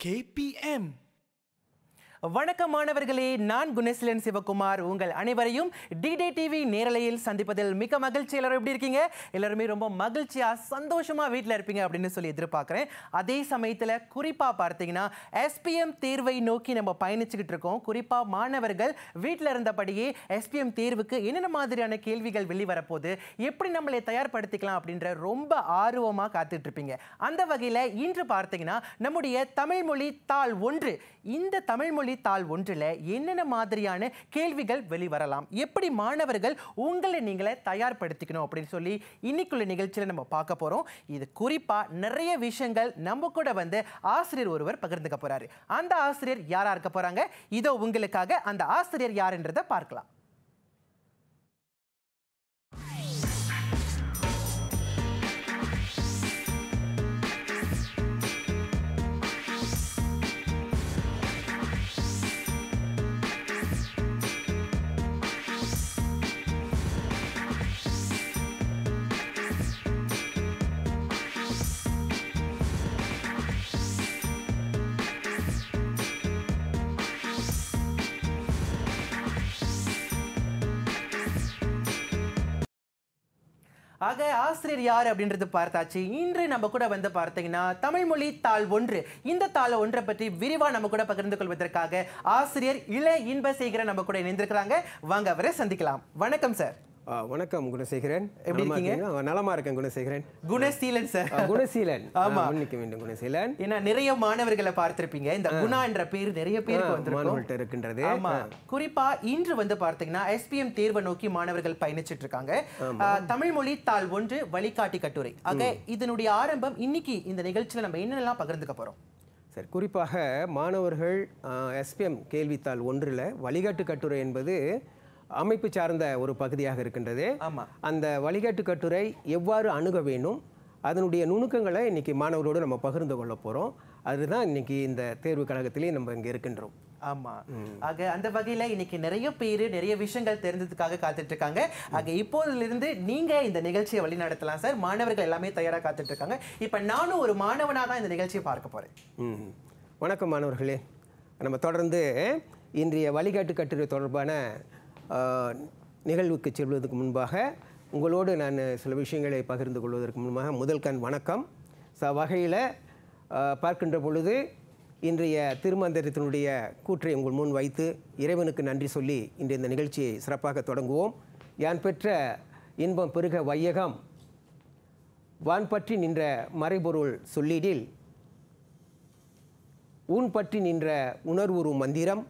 KPM. வணக்கம் மாணவர்களே நான் குணசீலன் சிவகுமார் உங்கள் அனைவரையும் டிடே டிவி நேரலையில் சந்திப்பதில் மிக மகிழ்ச்சி எல்லாரும் எப்படி இருக்கீங்க எல்லாருமே ரொம்ப மகிழ்ச்சியா சந்தோஷமா வீட்டில் இருப்பீங்க அப்படின்னு சொல்லி எதிர்பார்க்குறேன் அதே சமயத்தில் குறிப்பா பார்த்தீங்கன்னா எஸ்பிஎம் தேர்வை நோக்கி நம்ம பயணிச்சுக்கிட்டு இருக்கோம் குறிப்பா மாணவர்கள் வீட்டில் இருந்தபடியே எஸ்பிஎம் தேர்வுக்கு என்னென்ன மாதிரியான கேள்விகள் வெளிவரப்போகுது எப்படி நம்மளை தயார்படுத்திக்கலாம் அப்படின்ற ரொம்ப ஆர்வமாக காத்துட்டு இருப்பீங்க அந்த வகையில் இன்று பார்த்தீங்கன்னா நம்முடைய தமிழ் மொழி தாள் ஒன்று இந்த தமிழ் மொழி தாள் ஒன்றில் என்னென்ன மாதிரியான கேள்விகள் வெளிவரலாம் எப்படி மாணவர்கள் உங்களை நீங்களே தயார்படுத்திக்கணும் அப்படின்னு சொல்லி இன்னைக்குள்ள நிகழ்ச்சியில் நம்ம பார்க்க போகிறோம் இது குறிப்பாக நிறைய விஷயங்கள் நம்ம கூட வந்து ஆசிரியர் ஒருவர் பகிர்ந்துக்க போறாரு அந்த ஆசிரியர் யாரா இருக்க போறாங்க இதோ உங்களுக்காக அந்த ஆசிரியர் யாருன்றதை பார்க்கலாம் ஆக ஆசிரியர் யார் அப்படின்றது பார்த்தாச்சு இன்று நம்ம கூட வந்து பார்த்தீங்கன்னா தமிழ் மொழி தாள் ஒன்று இந்த தாள் ஒன்றை பற்றி விரிவா நம்ம கூட பகிர்ந்து கொள்வதற்காக ஆசிரியர் இள இன்பசேகரன் நம்ம கூட இணைந்திருக்கிறாங்க வாங்க அவரை சந்திக்கலாம் வணக்கம் சார் ஆ, வணக்கம் குணசேகரன் எப்படி நலமா இருக்கீங்க? இருக்கீங்களா? நலமா இருக்கேன் குணசேகரன் குணசீலன் சார் ஆ, குணசீலன் ஆமா. ஆ, மன்னிக்க வேண்டும் குணசீலன் ஏன்னா நிறைய மாணவர்களை பார்த்திருப்பீங்க இந்த குணா என்ற பேர் நிறைய பேருக்கு ஆ, வந்திருக்கும் மாணவர்கள்ட்ட இருக்கின்றது ஆமா குறிப்பா இன்று வந்து பார்த்தீங்கன்னா எஸ்பிஎம் தேர்வை நோக்கி மாணவர்கள் பயணிச்சிட்டு இருக்காங்க ஆ, தமிழ் மொழி தாள் ஒன்று வழிகாட்டி கட்டுரை ஆக இதனுடைய ஆரம்பம் இன்னைக்கு இந்த நிகழ்ச்சியில நம்ம என்னென்னலாம் பகிர்ந்துக்க போறோம் சரி குறிப்பாக மாணவர்கள் எஸ்பிஎம் கேள்வித்தாள் ஒன்றில் வழிகாட்டு கட்டுரை என்பது அமைப்பு சார்ந்த ஒரு பகுதியாக இருக்கின்றது ஆமா அந்த வழிகாட்டு கட்டுரை எவ்வாறு அணுக வேண்டும் அதனுடைய நுணுக்கங்களை இன்னைக்கு மாணவரோடு நம்ம பகிர்ந்து கொள்ள போகிறோம் அதுதான் இன்னைக்கு இந்த தேர்வு கழகத்திலே நம்ம இங்கே இருக்கின்றோம் ஆமா ஆக அந்த வகையில இன்னைக்கு நிறைய பேர் நிறைய விஷயங்கள் தெரிஞ்சதுக்காக காத்துட்டு இருக்காங்க ஆக இப்போதிலிருந்து நீங்க இந்த நிகழ்ச்சியை வழி நடத்தலாம் சார் மாணவர்கள் எல்லாமே தயாரா காத்துட்டு இருக்காங்க இப்ப நானும் ஒரு மாணவனா தான் இந்த நிகழ்ச்சியை பார்க்க போறேன் ம். வணக்கம் மாணவர்களே நம்ம தொடர்ந்து இன்றைய வழிகாட்டு கட்டுரை தொடர்பான ஆ, நிகழ்வுக்கு செல்வதற்கு முன்பாக உங்களோடு நான் சில விஷயங்களை பகிர்ந்து கொள்வதற்கு முன்பாக முதல் கண் வணக்கம் ச வகையில் பார்க்கின்ற பொழுது இன்றைய திருமந்திரத்தினுடைய கூற்றை உங்கள் முன் வைத்து இறைவனுக்கு நன்றி சொல்லி இன்று இந்த நிகழ்ச்சியை சிறப்பாக தொடங்குவோம் யான் பெற்ற இன்பம் பெருக வையகம் வான் பற்றி நின்ற மறைபொருள் சொல்லிடில் ஊன் பற்றி நின்ற உணர்வுறு மந்திரம்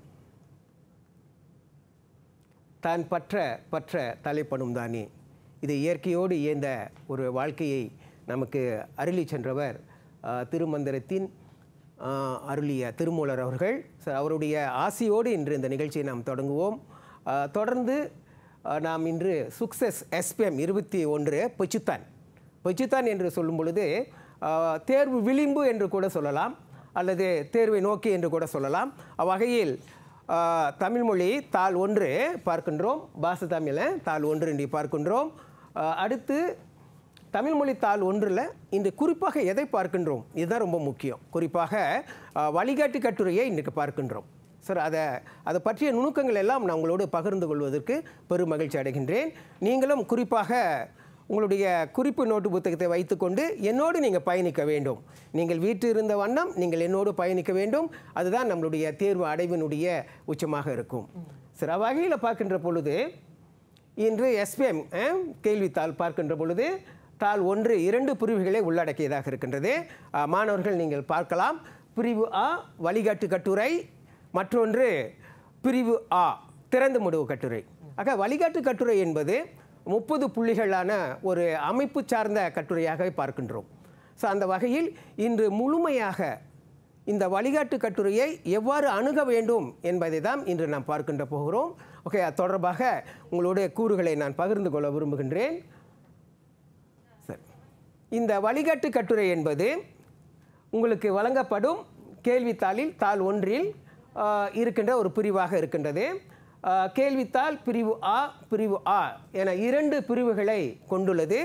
தான் பற்ற பற்ற தலைப்படும் தானே இது இயற்கையோடு இயந்த ஒரு வாழ்க்கையை நமக்கு அருளி சென்றவர் ஆ, திருமந்திரத்தின் ஆ, அருளிய திருமூலர் அவர்கள் So, அவருடைய ஆசியோடு இன்று இந்த நிகழ்ச்சியை நாம் தொடங்குவோம் ஆ, தொடர்ந்து ஆ, நாம் இன்று சுக்சஸ் எஸ்பிஎம் இருபத்தி ஒன்று பொச்சுத்தான் பொச்சுத்தான் என்று சொல்லும் பொழுது ஆ, தேர்வு விளிம்பு என்று கூட சொல்லலாம் அல்லது தேர்வை நோக்கி என்று கூட சொல்லலாம் அவ்வகையில் ஆ, தமிழ்மொழி தாள் ஒன்று பார்க்கின்றோம் பாச தமிழில் தாள் ஒன்று என்று பார்க்கின்றோம் ஆ, அடுத்து தமிழ்மொழி தாள் ஒன்றில் இன்று குறிப்பாக எதை பார்க்கின்றோம் இதுதான் ரொம்ப முக்கியம் குறிப்பாக ஆ, வழிகாட்டி கட்டுரையை இன்றைக்கு பார்க்கின்றோம் சார் அதை அதை பற்றிய நுணுக்கங்கள் எல்லாம் நான் உங்களோடு பகிர்ந்து கொள்வதற்கு பெரும் மகிழ்ச்சி அடைகின்றேன் நீங்களும் குறிப்பாக உங்களுடைய குறிப்பு நோட்டு புத்தகத்தை வைத்துக்கொண்டு என்னோடு நீங்கள் பயணிக்க வேண்டும் நீங்கள் வீட்டில் இருந்த வண்ணம் நீங்கள் என்னோடு பயணிக்க வேண்டும் அதுதான் நம்மளுடைய தேர்வு அடைவினுடைய உச்சமாக இருக்கும் சில வகையில் பார்க்கின்ற பொழுது இன்று எஸ்பிஎம் கேள்வித்தாள் பார்க்கின்ற பொழுது தாள் ஒன்று இரண்டு பிரிவுகளை உள்ளடக்கியதாக இருக்கின்றது அஹ், மாணவர்கள் நீங்கள் பார்க்கலாம் பிரிவு ஆ வழிகாட்டு கட்டுரை மற்றொன்று பிரிவு ஆ திறந்த முடிவு கட்டுரை ஆக வழிகாட்டு கட்டுரை என்பது முப்பது புள்ளிகளான ஒரு அமைப்பு சார்ந்த கட்டுரையாக பார்க்கின்றோம் ஸோ அந்த வகையில் இன்று முழுமையாக இந்த வழிகாட்டு கட்டுரையை எவ்வாறு அணுக வேண்டும் என்பதை தான் இன்று நாம் பார்க்கின்ற போகிறோம் ஓகே அது தொடர்பாக உங்களுடைய கூறுகளை நான் பகிர்ந்து கொள்ள விரும்புகின்றேன் சரி இந்த வழிகாட்டு கட்டுரை என்பது உங்களுக்கு வழங்கப்படும் கேள்வித்தாளில் தாள் ஒன்றில் ஆ, இருக்கின்ற ஒரு பிரிவாக இருக்கின்றது ஆ, கேள்வித்தாள் பிரிவு ஆ பிரிவு ஆ என இரண்டு பிரிவுகளை கொண்டுள்ளது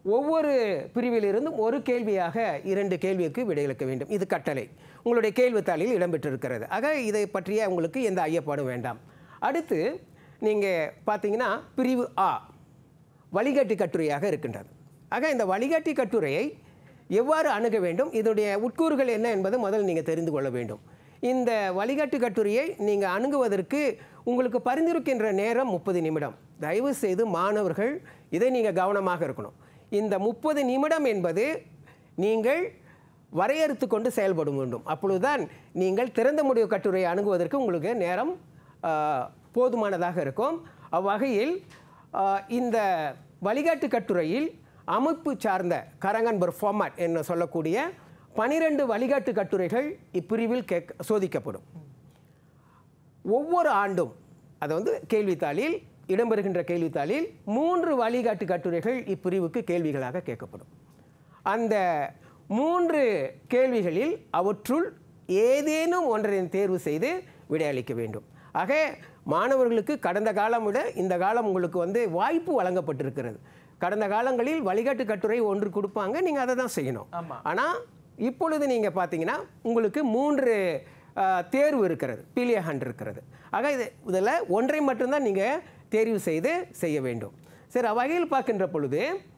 ஒவ்வொரு பிரிவிலிருந்தும் ஒரு கேள்வியாக இரண்டு கேள்விக்கு விடையளிக்க வேண்டும் இது கட்டளை உங்களுடைய கேள்வித்தாளில் இடம்பெற்றிருக்கிறது ஆக இதை பற்றிய உங்களுக்கு எந்த ஐயப்பாடும் வேண்டாம் அடுத்து நீங்கள் பார்த்தீங்கன்னா பிரிவு ஆ வழிகாட்டி கட்டுரையாக இருக்கின்றது ஆக இந்த வழிகாட்டி கட்டுரையை எவ்வாறு அணுக வேண்டும் இதனுடைய உட்கூறுகள் என்ன என்பதை முதல் நீங்கள் தெரிந்து கொள்ள வேண்டும் இந்த வழிகாட்டி கட்டுரையை நீங்கள் அணுகுவதற்கு உங்களுக்கு பரிந்துரைக்கின்ற நேரம் முப்பது நிமிடம் தயவு செய்து மாணவர்கள் இதை நீங்கள் கவனமாக இருக்கணும் இந்த முப்பது நிமிடம் என்பது நீங்கள் வரையறுத்து கொண்டு செயல்பட வேண்டும் அப்பொழுதுதான் நீங்கள் திறந்த முடிவு கட்டுரையை அணுகுவதற்கு உங்களுக்கு நேரம் ஆ, போதுமானதாக இருக்கும் அவ்வகையில் ஆ, இந்த வழிகாட்டு கட்டுரையில் அமைப்பு சார்ந்த கரங்கன்பர் ஃபார்மேட் என்று சொல்லக்கூடிய பனிரெண்டு வழிகாட்டு கட்டுரைகள் இப்பிரிவில் கேட்க சோதிக்கப்படும் ஒவ்வொரு ஆண்டும் அது வந்து கேள்வித்தாளில் இடம்பெறுகின்ற கேள்வித்தாளில் மூன்று வழிகாட்டு கட்டுரைகள் இப்பிரிவுக்கு கேள்விகளாக கேட்கப்படும் அந்த மூன்று கேள்விகளில் அவற்றுள் ஏதேனும் ஒன்றை தேர்வு செய்து விடையளிக்க வேண்டும் ஆக மாணவர்களுக்கு கடந்த காலம் விட இந்த காலம் உங்களுக்கு வந்து வாய்ப்பு வழங்கப்பட்டிருக்கிறது கடந்த காலங்களில் வழிகாட்டு கட்டுரை ஒன்று கொடுப்பாங்க நீங்கள் அதை தான் செய்யணும் ஆமா. ஆனால் இப்பொழுது நீங்கள் பார்த்தீங்கன்னா உங்களுக்கு மூன்று ஆ, தேர்வு இருக்கிறது பீலிய ஹண்ட் இருக்கிறது ஆக இது இதில் ஒன்றை மட்டும்தான் நீங்கள் தேர்வு செய்து செய்ய வேண்டும் சரி அவ்வகையில் பார்க்கின்ற பொழுது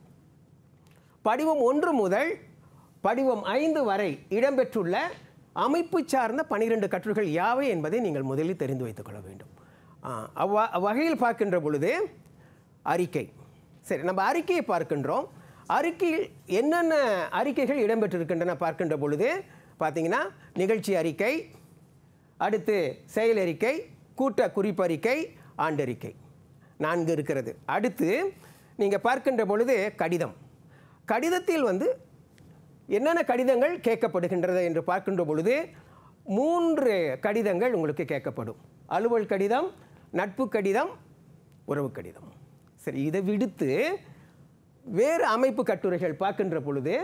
படிவம் ஒன்று முதல் படிவம் ஐந்து வரை இடம்பெற்றுள்ள அமைப்பு சார்ந்த பனிரெண்டு கட்டுரைகள் யாவை என்பதை நீங்கள் முதலில் தெரிந்து வைத்துக் கொள்ள வேண்டும் ஆ, அவ்வ அவ்வகையில் பார்க்கின்ற பொழுது அறிக்கை சரி நம்ம அறிக்கையை பார்க்கின்றோம் அறிக்கையில் என்னென்ன அறிக்கைகள் இடம்பெற்றிருக்கின்றன பார்க்கின்ற பொழுது பார்த்தீங்கன்னா நிகழ்ச்சி அறிக்கை அடுத்து செயல் அறிக்கை கூட்ட குறிப்பறிக்கை ஆண்டறிக்கை நான்கு இருக்கிறது அடுத்து நீங்கள் பார்க்கின்ற பொழுது கடிதம் கடிதத்தில் வந்து என்னென்ன கடிதங்கள் கேட்கப்படுகின்றது என்று பார்க்கின்ற பொழுது மூன்று கடிதங்கள் உங்களுக்கு கேட்கப்படும் அலுவல் கடிதம் நட்பு கடிதம் உறவு கடிதம் சரி இதை விடுத்து வேறு அமைப்பு கட்டுரைகள் பார்க்கின்ற பொழுது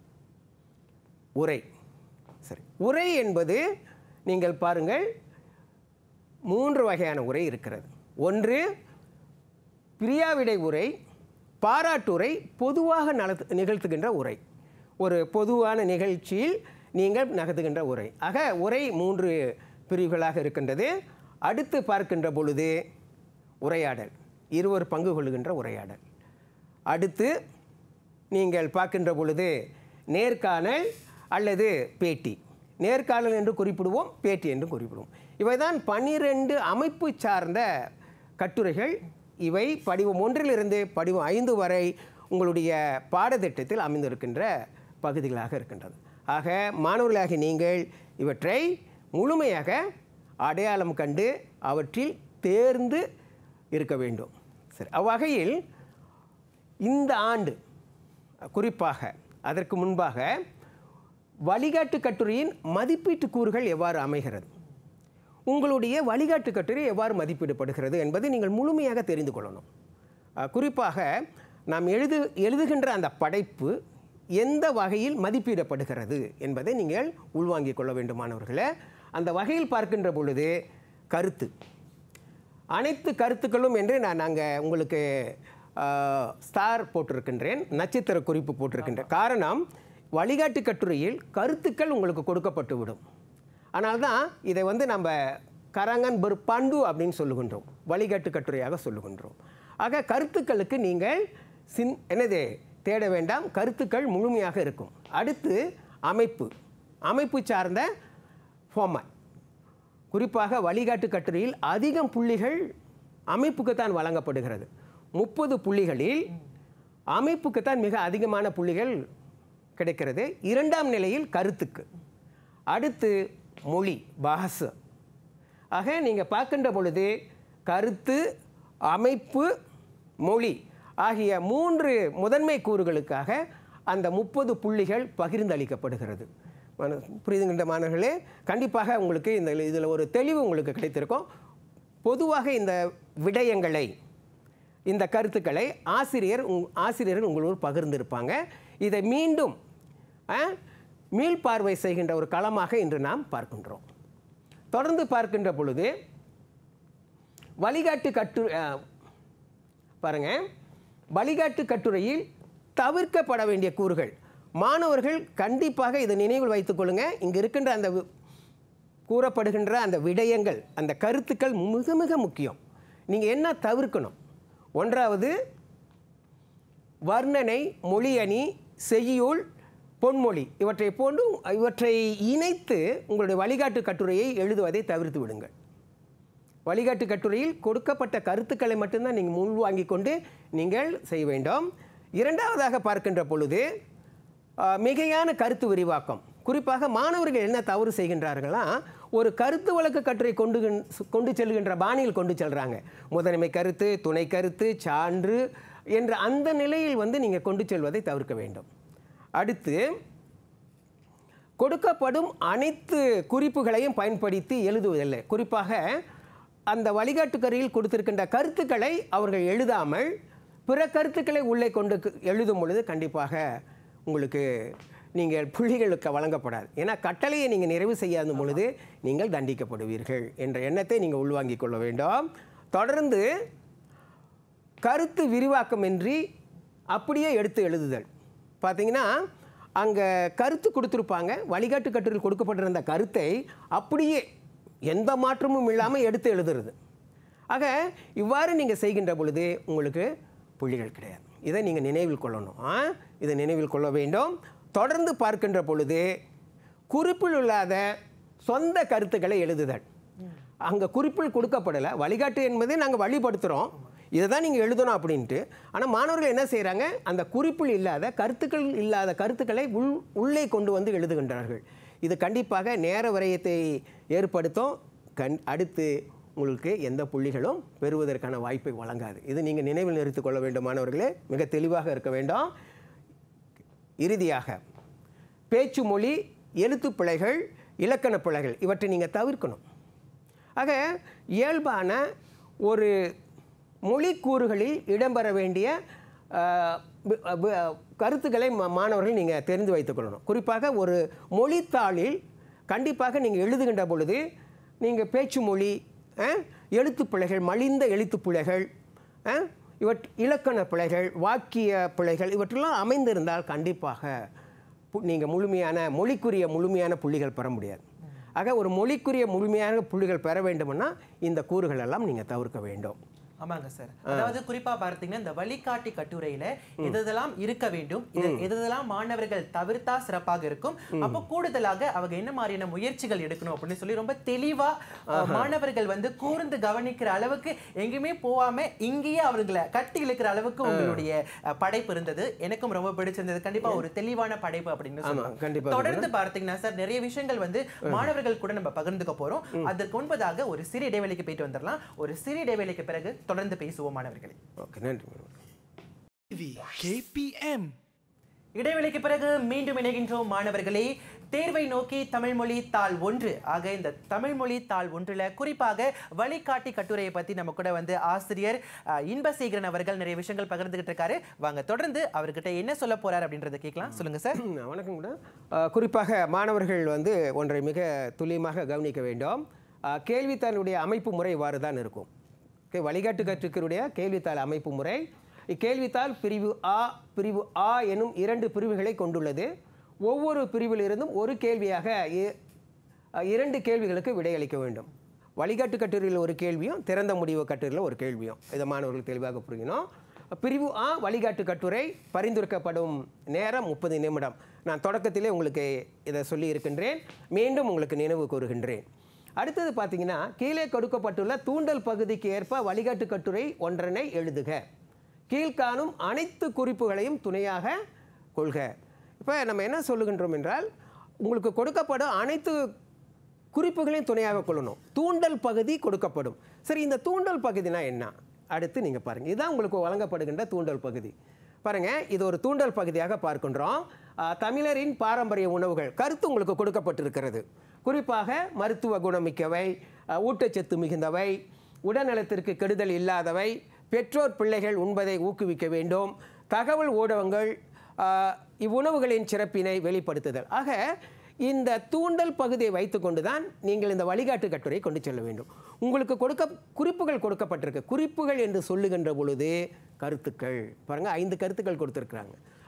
உரை சரி உரை என்பது நீங்கள் பாருங்கள் மூன்று வகையான உரை இருக்கிறது ஒன்று பிரியாவிடை உரை பாராட்டுரை பொதுவாக நடத்து நிகழ்த்துகின்ற உரை ஒரு பொதுவான நிகழ்ச்சியில் நீங்கள் நகர்த்துகின்ற உரை ஆக உரை மூன்று பிரிவுகளாக இருக்கின்றது அடுத்து பார்க்கின்ற பொழுது உரையாடல் இருவர் பங்கு கொள்ளுகின்ற உரையாடல் அடுத்து நீங்கள் பார்க்கின்ற பொழுது நேர்காணல் அல்லது பேட்டி நேர்காணல் என்று குறிப்பிடுவோம் பேட்டி என்று குறிப்பிடுவோம் இவைதான் பன்னிரெண்டு அமைப்பு சார்ந்த கட்டுரைகள் இவை படிவம் ஒன்றிலிருந்து படிவம் ஐந்து வரை உங்களுடைய பாடத்திட்டத்தில் அமைந்திருக்கின்ற பகுதிகளாக இருக்கின்றது ஆக மாணவர்களாகிய நீங்கள் இவற்றை முழுமையாக அடையாளம் கண்டு அவற்றில் தேர்ந்து இருக்க வேண்டும் சரி அவ்வகையில் இந்த ஆண்டு குறிப்பாக அதற்கு முன்பாக வழிகாட்டு கட்டுரையின் மதிப்பீட்டு கூறுகள் எவ்வாறு அமைகிறது உங்களுடைய வழிகாட்டு கட்டுரை எவ்வாறு மதிப்பிடப்படுகிறது என்பதை நீங்கள் முழுமையாக தெரிந்து கொள்ளணும் அஹ், குறிப்பாக நாம் எழுது எழுதுகின்ற அந்த படைப்பு எந்த வகையில் மதிப்பிடப்படுகிறது என்பதை நீங்கள் உள்வாங்கிக் கொள்ள வேண்டும் மாணவர்களே அந்த வகையில் பார்க்கின்ற பொழுது கருத்து அனைத்து கருத்துக்களும் என்று நான் அங்கே உங்களுக்கு ஸ்டார் போட்டிருக்கின்றேன் நட்சத்திர குறிப்பு போட்டிருக்கின்றேன் காரணம் வழிகாட்டு கட்டுரையில் கருத்துக்கள் உங்களுக்கு கொடுக்கப்பட்டு விடும் அதனால்தான் இதை வந்து நம்ம கரங்கன் பர் பண்டு அப்படின்னு சொல்லுகின்றோம் வழிகாட்டு கட்டுரையாக சொல்லுகின்றோம் ஆக கருத்துக்களுக்கு நீங்கள் சின் என்னது தேட வேண்டாம் கருத்துக்கள் முழுமையாக இருக்கும் அடுத்து அமைப்பு அமைப்பு சார்ந்த ஃபார்மட் குறிப்பாக வழிகாட்டு கட்டுரையில் அதிகம் புள்ளிகள் அமைப்புக்குத்தான் வழங்கப்படுகிறது முப்பது புள்ளிகளில் அமைப்புக்குத்தான் மிக அதிகமான புள்ளிகள் கிடைக்கிறது இரண்டாம் நிலையில் கருத்துக்கு அடுத்து மொழி பாஸ் ஆக நீங்கள் பார்க்கின்ற பொழுது கருத்து அமைப்பு மொழி ஆகிய மூன்று முதன்மை கூறுகளுக்காக அந்த முப்பது புள்ளிகள் பகிர்ந்தளிக்கப்படுகிறது மாண- புரியுதுங்கின்ற மாணவர்களே கண்டிப்பாக உங்களுக்கு இந்த இதில் ஒரு தெளிவு உங்களுக்கு கிடைத்திருக்கும் பொதுவாக இந்த விடயங்களை இந்த கருத்துக்களை ஆசிரியர் உங் ஆசிரியர்கள் உங்களோடு பகிர்ந்திருப்பாங்க இதை மீண்டும் ஆ, மீள்பார்வை செய்கின்ற ஒரு களமாக இன்று நாம் பார்க்கின்றோம் தொடர்ந்து பார்க்கின்ற பொழுது வழிகாட்டு கட்டு ஆ, பாருங்க வழிகாட்டு கட்டுரையில் தவிர்க்கப்பட வேண்டிய கூறுகள் மாணவர்கள் கண்டிப்பாக இதை நினைவில் வைத்துக் கொள்ளுங்க இங்கே இருக்கின்ற அந்த வி- கூறப்படுகின்ற அந்த விடயங்கள் அந்த கருத்துக்கள் மிக மிக முக்கியம் நீங்கள் என்ன தவிர்க்கணும் ஒன்றாவது வர்ணனை மொழியணி செய்யுள் பொன்மொழி இவற்றை போன்று இவற்றை இணைத்து உங்களுடைய வழிகாட்டு கட்டுரையை எழுதுவதை தவிர்த்து விடுங்கள் வழிகாட்டு கட்டுரையில் கொடுக்கப்பட்ட கருத்துக்களை மட்டும்தான் நீங்கள் உள்வாங்கிக் கொண்டு நீங்கள் செய்ய வேண்டும் இரண்டாவதாக பார்க்கின்ற பொழுது ஆஹ், மிகையான கருத்து விரிவாக்கம் குறிப்பாக மாணவர்கள் என்ன தவறு செய்கின்றார்களா ஒரு கருத்து வழக்கு கட்டுரை கொண்டு கின்- கொண்டு செல்கின்ற பாணியில் கொண்டு செல்றாங்க முதன்மை கருத்து துணை கருத்து சான்று என்ற அந்த நிலையில் வந்து நீங்கள் கொண்டு செல்வதை தவிர்க்க வேண்டும் அடுத்து கொடுக்கப்படும் அனைத்து குறிப்புகளையும் பயன்படுத்தி எழுதுவதில்லை குறிப்பாக அந்த வழிகாட்டுக்கரையில் கொடுத்திருக்கின்ற கருத்துக்களை அவர்கள் எழுதாமல் பிற கருத்துக்களை உள்ளே கொண்டு கு- எழுதும் பொழுது கண்டிப்பாக உங்களுக்கு நீங்கள் புள்ளிகளுக்கு வழங்கப்படாது ஏன்னா கட்டளையை நீங்கள் நிறைவு செய்யாத பொழுது நீங்கள் தண்டிக்கப்படுவீர்கள் என்ற எண்ணத்தை நீங்கள் உள்வாங்கிக் கொள்ள வேண்டும் தொடர்ந்து கருத்து விரிவாக்கமின்றி அப்படியே எடுத்து எழுதுதல் பார்த்தீங்கன்னா அங்கே கருத்து கொடுத்துருப்பாங்க வழிகாட்டு கட்டுரையில் கொடுக்கப்பட்டிருந்த கருத்தை அப்படியே எந்த மாற்றமும் இல்லாமல் எடுத்து எழுதுறது ஆக இவ்வாறு நீங்கள் செய்கின்ற பொழுது உங்களுக்கு புள்ளிகள் கிடையாது இதை நீங்கள் நினைவில் கொள்ளணும் ஆ இதை நினைவில் கொள்ள வேண்டும் தொடர்ந்து பார்க்கின்ற பொழுது குறிப்பில் இல்லாத சொந்த கருத்துக்களை எழுதுதல் அங்கே குறிப்பில் கொடுக்கப்படலை வழிகாட்டு என்பதை நாங்கள் வழிபடுத்துகிறோம் இதை தான் நீங்கள் எழுதணும் அப்படின்ட்டு ஆனால் மாணவர்கள் என்ன செய்கிறாங்க அந்த குறிப்பில் இல்லாத கருத்துக்கள் இல்லாத கருத்துக்களை உள் உள்ளே கொண்டு வந்து எழுதுகின்றார்கள் இது கண்டிப்பாக நேர விரயத்தை ஏற்படுத்தும் கண் அடுத்து உங்களுக்கு எந்த புள்ளிகளும் பெறுவதற்கான வாய்ப்பை வழங்காது இது நீங்கள் நினைவில் நிறுத்திக் கொள்ள வேண்டும் மாணவர்களே மிக தெளிவாக இருக்க வேண்டும் இறுதியாக பேச்சு மொழி எழுத்துப் பிழைகள் இலக்கண பிழைகள் இவற்றை நீங்கள் தவிர்க்கணும் ஆக இயல்பான ஒரு மொழிக்கூறுகளில் இடம்பெற வேண்டிய ஆஹ், வி- வி- கருத்துக்களை மா- மாணவர்கள் நீங்கள் தெரிந்து வைத்துக்கொள்ளணும் குறிப்பாக ஒரு மொழித்தாளில் கண்டிப்பாக நீங்கள் எழுதுகின்ற பொழுது நீங்கள் பேச்சு மொழி அஹ், எழுத்துப் பிழைகள் மலிந்த எழுத்துப் பிழைகள் அஹ், இவற் இலக்கண பிழைகள் வாக்கிய பிழைகள் இவற்றெல்லாம் அமைந்திருந்தால் கண்டிப்பாக நீங்கள் முழுமையான மொழிக்குரிய முழுமையான புள்ளிகள் பெற முடியாது ஆக ஒரு மொழிக்குரிய முழுமையான புள்ளிகள் பெற வேண்டும்னா இந்த கூறுகள் எல்லாம் நீங்கள் தவிர்க்க வேண்டும் ஆமாங்க சார் அதாவது குறிப்பா பார்த்தீங்கன்னா இந்த வழிகாட்டி கட்டுரையில எதெல்லாம் இருக்க வேண்டும் இது எதெல்லாம் மாணவர்கள் தவிர்த்தா சிறப்பாக இருக்கும் அப்போ கூடுதலாக அவங்க என்ன மாதிரியான முயற்சிகள் எடுக்கணும் அப்படின்னு சொல்லி ரொம்ப தெளிவா அஹ், மாணவர்கள் வந்து கூர்ந்து கவனிக்கிற அளவுக்கு எங்கேயுமே போகாம இங்கேயே அவர்களை கட்டி இழுக்கிற அளவுக்கு உங்களுடைய அஹ், படைப்பு இருந்தது எனக்கும் ரொம்ப பிடிச்சிருந்தது கண்டிப்பா ஒரு தெளிவான படைப்பு அப்படின்னு ஆமா, சொல்லலாம் கண்டிப்பா தொடர்ந்து பார்த்தீங்கன்னா சார் நிறைய விஷயங்கள் வந்து மாணவர்கள் கூட நம்ம பகிர்ந்துக்க போறோம் அதற்கு முன்பதாக ஒரு சிறு இடைவெளிக்கு போயிட்டு வந்துடலாம் ஒரு சிறு இடைவெளிக்கு பிறகு தொடர்ந்து பேசுவோம் மாணவர்களே ஓகே நன்றி TV KPM இடைவெளிக்கு பிறகு மீண்டும் இணைகின்றோம் மாணவர்களே தேர்வை நோக்கி தமிழ் மொழி தாள் ஒன்று ஆக இந்த தமிழ் மொழி தாள் ஒன்றுல குறிப்பாக வழிகாட்டி கட்டுரையை பத்தி நம்ம கூட வந்து ஆசிரியர் அஹ், இன்பசேகரன் அவர்கள் நிறைய விஷயங்கள் பகிர்ந்துகிட்டு இருக்காரு வாங்க தொடர்ந்து அவர்கிட்ட என்ன சொல்ல போறாரு அப்படின்றத கேட்கலாம் சொல்லுங்க சார் வணக்கம் கூட அஹ், குறிப்பாக மாணவர்கள் வந்து ஒன்றை மிக துல்லியமாக கவனிக்க வேண்டும் அஹ், கேள்வித்தாளுடைய அமைப்பு முறை இவ்வாறு தான் இருக்கும் ஓகே வழிகாட்டு கற்றுக்கருடைய கேள்வித்தாள் அமைப்பு முறை இக்கேள்வித்தாள் பிரிவு ஆ பிரிவு ஆ எனும் இரண்டு பிரிவுகளை கொண்டுள்ளது ஒவ்வொரு பிரிவிலிருந்தும் ஒரு கேள்வியாக இ- அஹ், இரண்டு கேள்விகளுக்கு விடையளிக்க வேண்டும் வழிகாட்டு கட்டுரையில் ஒரு கேள்வியும் திறந்த முடிவு கட்டுரையில் ஒரு கேள்வியும் இதை மாணவர்கள் தெளிவாக புரியணும் பிரிவு ஆ வழிகாட்டு கட்டுரை பரிந்துரைக்கப்படும் நேரம் முப்பது நிமிடம் நான் தொடக்கத்திலே உங்களுக்கு இதை சொல்லி இருக்கின்றேன் மீண்டும் உங்களுக்கு நினைவு கூறுகின்றேன் அடுத்தது பார்த்தீங்கன்னா கீழே கொடுக்கப்பட்டுள்ள தூண்டல் பகுதிக்கு ஏற்ப வழிகாட்டு கட்டுரை ஒன்றனை எழுதுக கீழ்காணும் அனைத்து குறிப்புகளையும் துணையாக கொள்க இப்போ நம்ம என்ன சொல்லுகின்றோம் என்றால் உங்களுக்கு கொடுக்கப்படும் அனைத்து குறிப்புகளையும் துணையாக கொள்ளணும் தூண்டல் பகுதி கொடுக்கப்படும் சரி இந்த தூண்டல் பகுதினா என்ன அடுத்து நீங்கள் பாருங்கள் இதுதான் உங்களுக்கு வழங்கப்படுகின்ற தூண்டல் பகுதி பாருங்கள் இது ஒரு தூண்டல் பகுதியாக பார்க்கின்றோம் ஆஹ், தமிழரின் பாரம்பரிய உணவுகள் கருத்து உங்களுக்கு கொடுக்கப்பட்டிருக்கிறது குறிப்பாக மருத்துவ குணமிக்கவை ஆஹ், ஊட்டச்சத்து மிகுந்தவை உடல்நலத்திற்கு கெடுதல் இல்லாதவை பெற்றோர் பிள்ளைகள் உண்பதை ஊக்குவிக்க வேண்டும் தகவல் ஊடகங்கள் ஆஹ், இவ்வுணவுகளின் சிறப்பினை வெளிப்படுத்துதல் ஆக இந்த தூண்டல் பகுதியை வைத்துக்கொண்டு தான் நீங்கள் இந்த வழிகாட்டு கட்டுரை கொண்டு செல்ல வேண்டும் உங்களுக்கு கொடுக்க குறிப்புகள் கொடுக்கப்பட்டிருக்கு குறிப்புகள் என்று சொல்லுகின்ற பொழுது கருத்துக்கள் பாருங்க ஐந்து கருத்துக்கள் கொடுத்துருக்குறாங்க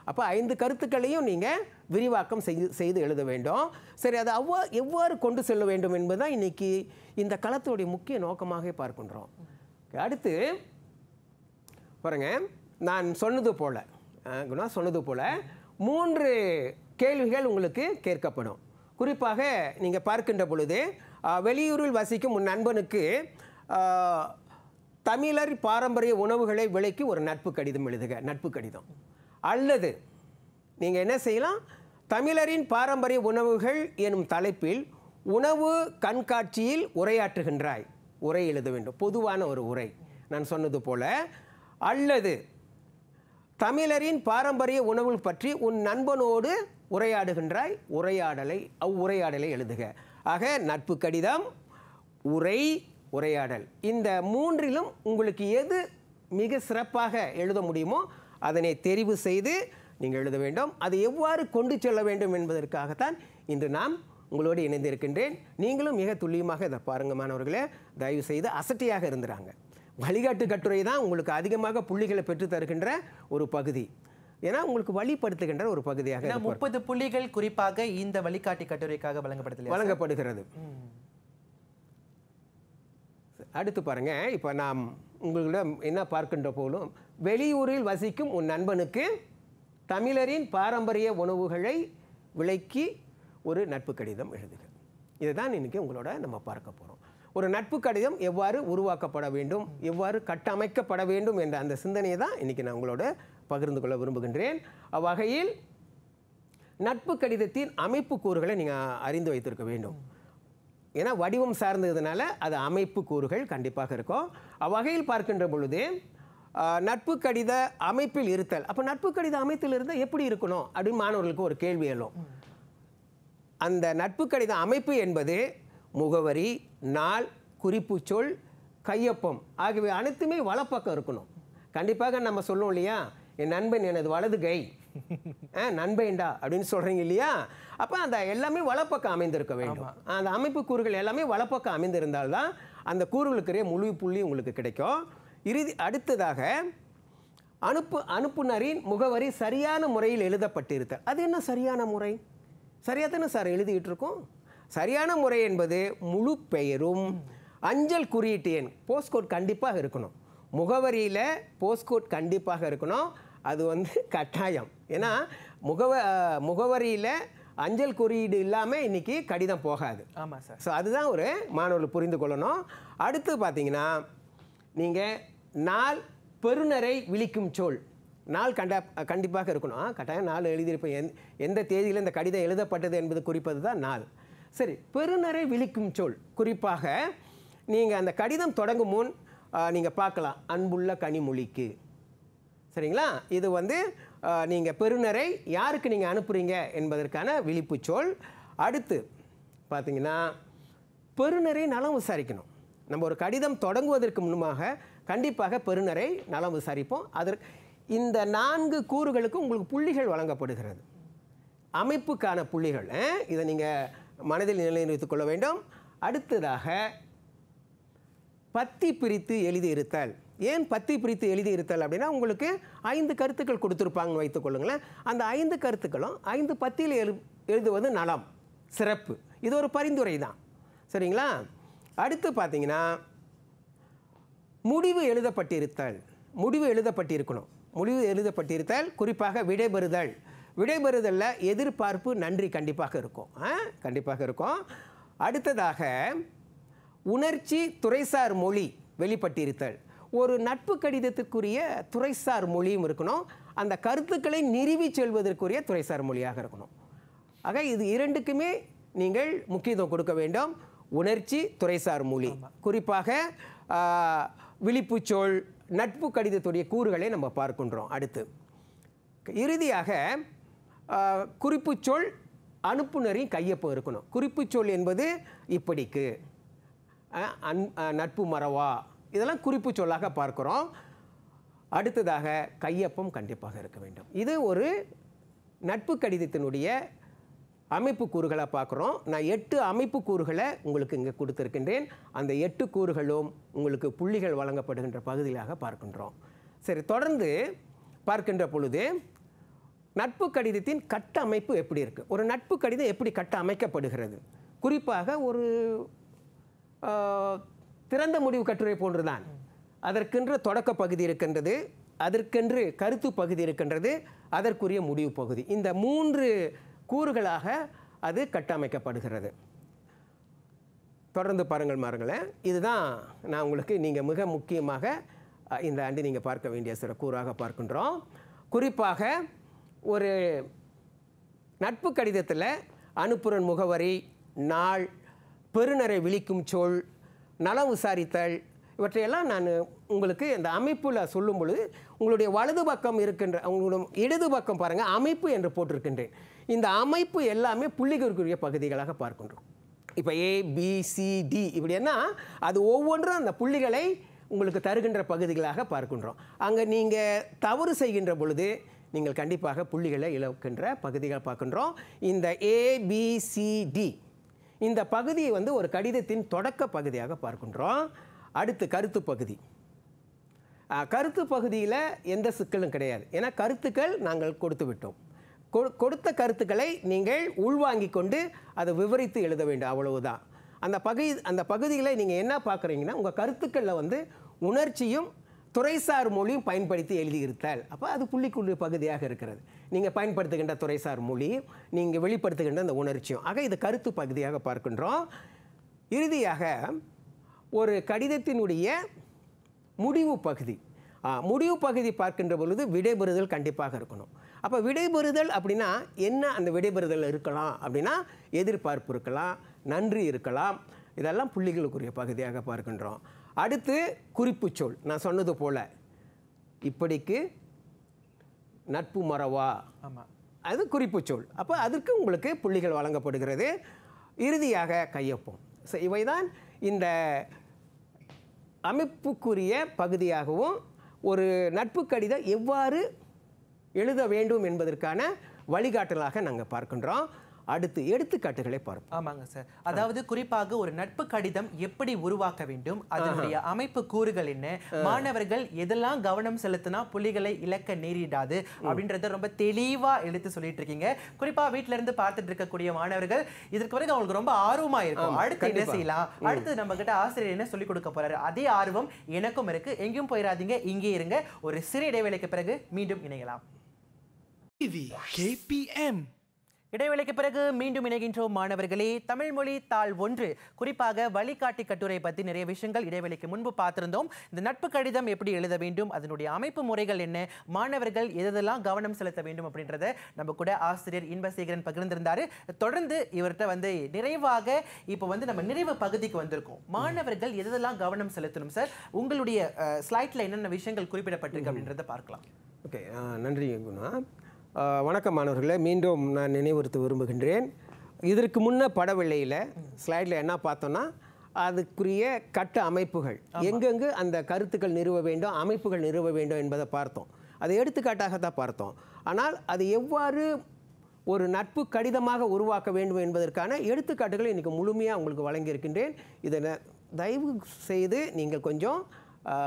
அப்போ ஐந்து கருத்துக்களையும் நீங்கள் விரிவாக்கம் செய்து செய்து எழுத வேண்டும் சரி அதை அவ்வா எவ்வாறு கொண்டு செல்ல வேண்டும் என்பதுதான் இன்னைக்கு இந்த களத்துடைய முக்கிய நோக்கமாக பார்க்கின்றோம் அடுத்து பாருங்க நான் சொன்னது போல அஹ், குணா சொன்னது போல மூன்று கேள்விகள் உங்களுக்கு கேட்கப்படும் குறிப்பாக நீங்கள் பார்க்கின்ற பொழுது அஹ், வெளியூரில் வசிக்கும் உன் நண்பனுக்கு அஹ், தமிழர் பாரம்பரிய உணவுகளை விலைக்கு ஒரு நட்பு கடிதம் எழுதுக நட்பு கடிதம் அல்லது நீங்கள் என்ன செய்யலாம் தமிழரின் பாரம்பரிய உணவுகள் எனும் தலைப்பில் உணவு கண்காட்சியில் உரையாற்றுகின்றாய் உரை எழுத வேண்டும் பொதுவான ஒரு உரை நான் சொன்னது போல அல்லது தமிழரின் பாரம்பரிய உணவு பற்றி உன் நண்பனோடு உரையாடுகின்றாய் உரையாடலை அவ்வுரையாடலை எழுதுக ஆக நட்பு கடிதம் உரை உரையாடல் இந்த மூன்றிலும் உங்களுக்கு எது மிக சிறப்பாக எழுத முடியுமோ அதனை தெரிவு செய்து நீங்கள் எழுத வேண்டும் அதை எவ்வாறு கொண்டு செல்ல வேண்டும் என்பதற்காகத்தான் இன்று நாம் உங்களோடு இணைந்திருக்கின்றேன் நீங்களும் மிக துல்லியமாக இதை பாருங்க மாணவர்களே தயவு செய்து அசட்டியாக இருந்துறாங்க வழிகாட்டு கட்டுரை தான் உங்களுக்கு அதிகமாக புள்ளிகளை பெற்று தருகின்ற ஒரு பகுதி ஏன்னா உங்களுக்கு வழிப்படுத்துகின்ற ஒரு பகுதியாக ஏன்னா இது முப்பது புள்ளிகள் குறிப்பாக இந்த வழிகாட்டி கட்டுரைக்காக வழங்கப்படுது வழங்கப்படுகிறது அடுத்து பாருங்க இப்போ நாம் உங்களிடம் என்ன பார்க்கின்ற போலும் வெளியூரில் வசிக்கும் உன் நண்பனுக்கு தமிழரின் பாரம்பரிய உணவுகளை விலைக்கு ஒரு நட்பு கடிதம் எழுதுக இதுதான் இன்னைக்கு உங்களோட நம்ம பார்க்க போகிறோம் ஒரு நட்பு கடிதம் எவ்வாறு உருவாக்கப்பட வேண்டும் எவ்வாறு கட்டமைக்கப்பட வேண்டும் என்ற அந்த சிந்தனையை தான் இன்னைக்கு நான் உங்களோட பகிர்ந்து கொள்ள விரும்புகின்றேன் அவ்வகையில் நட்பு கடிதத்தின் அமைப்பு கூறுகளை நீங்கள் அறிந்து வைத்திருக்க வேண்டும் ஏன்னா வடிவம் சார்ந்ததுனால அது அமைப்பு கூறுகள் கண்டிப்பாக இருக்கும் அவ்வகையில் பார்க்கின்ற பொழுது ஆஹ், நட்பு கடித அமைப்பில் இருத்தல் அப்போ நட்பு கடித அமைப்பில் இருந்தால் எப்படி இருக்கணும் அப்படின்னு மாணவர்களுக்கு ஒரு கேள்வி எழும் அந்த நட்பு கடித அமைப்பு என்பது முகவரி நாள் குறிப்புச் சொல் கையொப்பம் ஆகியவை அனைத்துமே வலப்பக்கம் இருக்கணும் கண்டிப்பாக நம்ம சொல்லுவோம் இல்லையா என் நண்பன் எனது வலது கை ஆ, நண்பேண்டா அப்படின்னு சொல்கிறீங்க இல்லையா அப்போ அந்த எல்லாமே வலப்பக்கம் அமைந்திருக்க வேண்டும் அந்த அமைப்பு கூறுகள் எல்லாமே வலப்பக்கம் அமைந்திருந்தால்தான் அந்த கூறுகளுக்குரிய முழு புள்ளி உங்களுக்கு கிடைக்கும் இறுதி அடுத்ததாக அனுப்பு அனுப்புனரின் முகவரி சரியான முறையில் எழுதப்பட்டிருத்தல் அது என்ன சரியான முறை சரியாக தானே சார் எழுதிட்டு இருக்கோம் சரியான முறை என்பது முழு பெயரும் அஞ்சல் குறியீட்டு எண் போஸ்ட்கோட் கண்டிப்பாக இருக்கணும் முகவரியில் போஸ்ட்கோட் கண்டிப்பாக இருக்கணும் அது வந்து கட்டாயம் ஏன்னா முகவ முகவரியில் அஞ்சல் குறியீடு இல்லாமல் இன்னைக்கு கடிதம் போகாது ஆமா சார் ஸோ அதுதான் ஒரு மாணவர்கள் புரிந்து கொள்ளணும் அடுத்து பார்த்தீங்கன்னா நீங்கள் நாள் பெருநரை விழிக்கும் சொல் நாள் கண்டா கண்டிப்பாக இருக்கணும் ஆ, கட்டாயம் நாள் எழுதியிருப்பேன் எந் எந்த தேதியில் இந்த கடிதம் எழுதப்பட்டது என்பது குறிப்பது தான் நாள் சரி பெருநரை விழிக்கும் சொல் குறிப்பாக நீங்கள் அந்த கடிதம் தொடங்கும் முன் நீங்கள் பார்க்கலாம் அன்புள்ள கனிமொழிக்கு சரிங்களா இது வந்து நீங்கள் பெறுநரை யாருக்கு நீங்கள் அனுப்புகிறீங்க என்பதற்கான விழிப்புச் சொல் அடுத்து பார்த்தீங்கன்னா பெறுநரை நலம் விசாரிக்கணும் நம்ம ஒரு கடிதம் தொடங்குவதற்கு முன்பாக கண்டிப்பாக பெறுநரை நலம் விசாரிப்போம் அதற்கு இந்த நான்கு கூறுகளுக்கு உங்களுக்கு புள்ளிகள் வழங்கப்படுகிறது அமைப்புக்கான புள்ளிகள் அஹ், இதை நீங்கள் மனதில் நிலைநிறுத்திக் கொள்ள வேண்டும் அடுத்ததாக பத்தி பிரித்து எழுதி இருத்தல் ஏன் பத்தி பிரித்து எழுதி இருத்தல் அப்படின்னா உங்களுக்கு ஐந்து கருத்துக்கள் கொடுத்துருப்பாங்கன்னு வைத்துக் கொள்ளுங்களேன் அந்த ஐந்து கருத்துக்களும் ஐந்து பத்தியில் எழு எழுதுவது நலம் சிறப்பு இது ஒரு பரிந்துரை தான் சரிங்களா அடுத்து பார்த்தீங்கன்னா முடிவு எழுதப்பட்டிருத்தல் முடிவு எழுதப்பட்டிருக்கணும் முடிவு எழுதப்பட்டிருத்தல் குறிப்பாக விடைபெறுதல் விடைபெறுதலில் எதிர்பார்ப்பு நன்றி கண்டிப்பாக இருக்கும் ஆ? கண்டிப்பாக இருக்கும் அடுத்ததாக உணர்ச்சி துறைசார் மொழி வெளிப்பட்டிருத்தல் ஒரு நட்பு கடிதத்துக்குரிய துறைசார் மொழியும் இருக்கணும் அந்த கருத்துக்களை நிறுவி செல்வதற்குரிய துறைசார் மொழியாக இருக்கணும் ஆக இது இரண்டுக்குமே நீங்கள் முக்கியத்துவம் கொடுக்க வேண்டும் உணர்ச்சி துறைசார் மொழி குறிப்பாக ஆ, விழிப்புச் சொல் நட்பு கடிதத்துடைய கூறுகளை நம்ம பார்க்கின்றோம் அடுத்து இறுதியாக ஆ, குறிப்புச் சொல் அனுப்புனரின் கையொப்பம் இருக்கணும் குறிப்புச் சொல் என்பது இப்படிக்கு அஹ், அன் அஹ், நட்பு மறவா இதெல்லாம் குறிப்பு சொல்லாக பார்க்கிறோம் அடுத்ததாக கையொப்பம் கண்டிப்பாக இருக்க வேண்டும் இது ஒரு நட்பு கடிதத்தினுடைய அமைப்பு கூறுகளை பார்க்குறோம் நான் எட்டு அமைப்பு கூறுகளை உங்களுக்கு இங்கே கொடுத்துருக்கின்றேன் அந்த எட்டு கூறுகளும் உங்களுக்கு புள்ளிகள் வழங்கப்படுகின்ற பகுதியாக பார்க்கின்றோம் சரி தொடர்ந்து பார்க்கின்ற பொழுது நட்பு கடிதத்தின் கட்ட அமைப்பு எப்படி இருக்குது ஒரு நட்பு கடிதம் எப்படி கட்ட அமைக்கப்படுகிறது குறிப்பாக ஒரு ஆஹ், திறந்த முடிவு கட்டுரை போன்றுதான் அதற்கென்று தொடக்க பகுதி இருக்கின்றது அதற்கென்று கருத்து பகுதி இருக்கின்றது அதற்குரிய முடிவு பகுதி இந்த மூன்று கூறுகளாக அது கட்டமைக்கப்படுகிறது தொடர்ந்து பாருங்கள் மாறுங்களேன் இதுதான் நான் உங்களுக்கு நீங்கள் மிக முக்கியமாக அஹ், இந்த ஆண்டு நீங்கள் பார்க்க வேண்டிய சில கூறாக பார்க்கின்றோம் குறிப்பாக ஒரு நட்பு கடிதத்தில் அனுப்புறன் முகவரி நாள் பெருநரை விழிக்கும் சொல் நலம் விசாரித்தல் இவற்றையெல்லாம் நான் உங்களுக்கு இந்த அமைப்பில் சொல்லும் பொழுது உங்களுடைய வலது பக்கம் இருக்கின்ற உங்களுடைய இடது பக்கம் பாருங்கள் அமைப்பு என்று போட்டிருக்கின்றேன் இந்த அமைப்பு எல்லாமே புள்ளிகளுக்குரிய பகுதிகளாக பார்க்கின்றோம் இப்போ ஏ பி சி டி இப்படின்னா அது ஒவ்வொன்றும் அந்த புள்ளிகளை உங்களுக்கு தருகின்ற பகுதிகளாக பார்க்கின்றோம் அங்கே நீங்கள் தவறு செய்கின்ற பொழுது நீங்கள் கண்டிப்பாக புள்ளிகளை இழக்கின்ற பகுதிகள் பார்க்கின்றோம் இந்த ஏ பி சி டி இந்த பகுதியை வந்து ஒரு கடிதத்தின் தொடக்க பகுதியாக பார்க்கின்றோம் அடுத்து கருத்து பகுதி ஆ, கருத்து பகுதியில் எந்த சிக்கலும் கிடையாது ஏன்னா கருத்துக்கள் நாங்கள் கொடுத்து விட்டோம் கொ- கொடுத்த கருத்துக்களை நீங்கள் உள்வாங்கிக் கொண்டு அதை விவரித்து எழுத வேண்டும் அவ்வளவுதான் அந்த பகுதி அந்த பகுதியில் நீங்கள் என்ன பார்க்குறீங்கன்னா உங்கள் கருத்துக்களில் வந்து உணர்ச்சியும் துறைசார் மொழியும் பயன்படுத்தி எழுதியிருத்தல் அப்போ அது புள்ளிக்குள்ள பகுதியாக இருக்கிறது நீங்கள் பயன்படுத்துகின்ற துறைசார் மொழி நீங்கள் வெளிப்படுத்துகின்ற அந்த உணர்ச்சியும் ஆக இது கருத்து பகுதியாக பார்க்கின்றோம் இறுதியாக ஒரு கடிதத்தினுடைய முடிவு பகுதி ஆ, முடிவு பகுதி பார்க்கின்ற பொழுது விடைபெறுதல் கண்டிப்பாக இருக்கணும் அப்போ விடைபெறுதல் அப்படின்னா என்ன அந்த விடைபெறுதல் இருக்கலாம் அப்படின்னா எதிர்பார்ப்பு இருக்கலாம் நன்றி இருக்கலாம் இதெல்லாம் புள்ளிகளுக்குரிய பகுதியாக பார்க்கின்றோம் அடுத்து குறிப்புச் சொல் நான் சொன்னது போல இப்படிக்கு நட்பு மறவா ஆமாம் அது குறிப்புச் சொல் அப்போ அதற்கு உங்களுக்கு புள்ளிகள் வழங்கப்படுகிறது இறுதியாக கையொப்பம் ஸோ இவைதான் இந்த அமைப்புக்குரிய பகுதியாகவும் ஒரு நட்பு கடிதம் எவ்வாறு எழுத வேண்டும் என்பதற்கான வழிகாட்டலாக நாங்கள் பார்க்கின்றோம் அடுத்து எடுத்துக்காட்டுகளை பார்ப்போம் ஆமாங்க சார் அதாவது குறிப்பாக ஒரு நட்பு கடிதம் எப்படி உருவாக்க வேண்டும் அதனுடைய அமைப்பு கூறுகள் என்ன மாணவர்கள் எதெல்லாம் கவனம் செலுத்தினா புள்ளிகளை இழக்க நேரிடாது அப்படின்றத ரொம்ப தெளிவா எடுத்து சொல்லிட்டு இருக்கீங்க குறிப்பா வீட்ல இருந்து பார்த்துட்டு இருக்கக்கூடிய மாணவர்கள் இதற்கு பிறகு அவங்களுக்கு ரொம்ப ஆர்வமா இருக்கும் அடுத்து என்ன செய்யலாம் அடுத்து நம்ம கிட்ட ஆசிரியர் என்ன சொல்லி கொடுக்க போறாரு அதே ஆர்வம் எனக்கும் இருக்கு எங்கேயும் போயிடாதீங்க இங்கே இருங்க ஒரு சிறு இடைவேளைக்கு பிறகு மீண்டும் இணையலாம் TV KPM இடைவேளைக்கு பிறகு மீண்டும் இணைகின்றோம் மாணவர்களே தமிழ் மொழி தாள் ஒன்று குறிப்பாக வழிகாட்டி கட்டுரை பற்றி நிறைய விஷயங்கள் இடைவேளைக்கு முன்பு பார்த்திருந்தோம் இந்த நட்பு கடிதம் எப்படி எழுத வேண்டும் அதனுடைய அமைப்பு முறைகள் என்ன மாணவர்கள் எதெல்லாம் கவனம் செலுத்த வேண்டும் அப்படின்றத நம்ம கூட ஆசிரியர் இன்பசேகரன் பகிர்ந்திருந்தாரு தொடர்ந்து இவர்கிட்ட வந்து நிறைவாக இப்போ வந்து நம்ம நிறைவு பகுதிக்கு வந்திருக்கோம் மாணவர்கள் எதெல்லாம் கவனம் செலுத்தணும் சார் உங்களுடைய ஸ்லைட்ல என்னென்ன விஷயங்கள் குறிப்பிடப்பட்டிருக்கு அப்படின்றத பார்க்கலாம் ஓகே ஆ, நன்றி குணா ஆ, வணக்கம் மாணவர்களே மீண்டும் நான் நினைவுறுத்த விரும்புகின்றேன் இதற்கு முன்ன படவில்லையில் ஸ்லைடில் என்ன பார்த்தோன்னா அதுக்குரிய கட்ட அமைப்புகள் எங்கெங்கு அந்த கருத்துக்கள் நிறுவ வேண்டும் அமைப்புகள் நிறுவ வேண்டும் என்பதை பார்த்தோம் அதை எடுத்துக்காட்டாக தான் பார்த்தோம் ஆனால் அது எவ்வாறு ஒரு நட்பு கடிதமாக உருவாக்க வேண்டும் என்பதற்கான எடுத்துக்காட்டுகளை இன்றைக்கி முழுமையாக உங்களுக்கு வழங்கியிருக்கின்றேன் இதை ந- தயவு செய்து நீங்கள் கொஞ்சம் ஆ,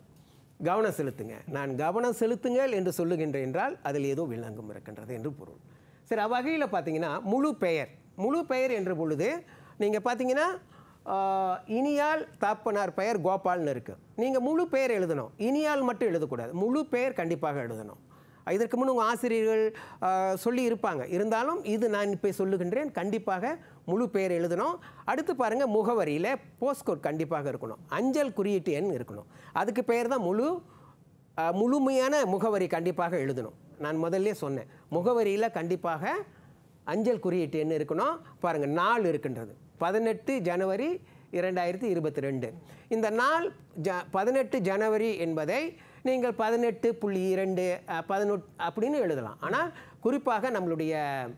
கவனம் செலுத்துங்க நான் கவனம் செலுத்துங்கள் என்று சொல்லுகின்றேன் என்றால் அதில் ஏதோ வில்லங்கம் இருக்கின்றது என்று பொருள் சரி அவ்வகையில் பார்த்தீங்கன்னா முழு பெயர் முழு பெயர் என்ற பொழுது நீங்கள் பார்த்தீங்கன்னா ஆஹ், இனியால் தாப்பனார் பெயர் கோபால்னு இருக்குது நீங்கள் முழு பெயர் எழுதணும் இனியால் மட்டும் எழுதக்கூடாது முழு பெயர் கண்டிப்பாக எழுதணும் இதற்கு முன் உங்கள் ஆசிரியர்கள் ஆஹ், சொல்லி இருப்பாங்க இருந்தாலும் இது நான் இப்போ சொல்லுகின்றேன் கண்டிப்பாக முழு பெயர் எழுதணும் அடுத்து பாருங்கள் முகவரியில் போஸ்ட்கோட் கண்டிப்பாக இருக்கணும் அஞ்சல் குறியீட்டு எண் இருக்கணும் அதுக்கு பெயர் தான் முழு ஆஹ், முழுமையான முகவரி கண்டிப்பாக எழுதணும் நான் முதல்ல சொன்னேன் முகவரியில் கண்டிப்பாக அஞ்சல் குறியீட்டு எண் இருக்கணும் பாருங்கள் நாள் இருக்கின்றது பதினெட்டு ஜனவரி இரண்டாயிரத்தி இருபத்தி ரெண்டு இந்த நாள் ஜ பதினெட்டு ஜனவரி என்பதை நீங்கள் பதினெட்டு புள்ளி இரண்டு பதினொட் அப்படின்னு எழுதலாம் ஆனால் குறிப்பாக நம்மளுடைய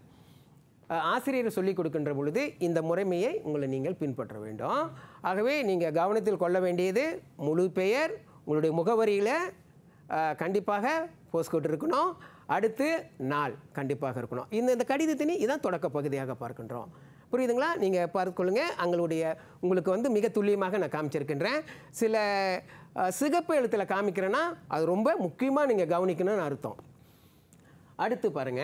அஹ், ஆசிரியர் சொல்லிக் கொடுக்கின்ற பொழுது இந்த முறைமையை உங்களை நீங்கள் பின்பற்ற வேண்டும் ஆகவே நீங்கள் கவனத்தில் கொள்ள வேண்டியது முழு பெயர் உங்களுடைய முகவரியில் அஹ், கண்டிப்பாக போஸ்ட்கோட் இருக்கணும் அடுத்து நாள் கண்டிப்பாக இருக்கணும் இந்த இந்த கடிதத்தினி இதான் தொடக்க பகுதியாக பார்க்கின்றோம் புரியுதுங்களா நீங்கள் பார்த்துக்கொள்ளுங்க எங்களுடைய உங்களுக்கு வந்து மிக துல்லியமாக நான் காமிச்சிருக்கின்றேன் சில அஹ், சிகப்பு எழுத்தில் காமிக்கிறேன்னா அது ரொம்ப முக்கியமாக நீங்கள் கவனிக்கணும்னு அர்த்தம் அடுத்து பாருங்க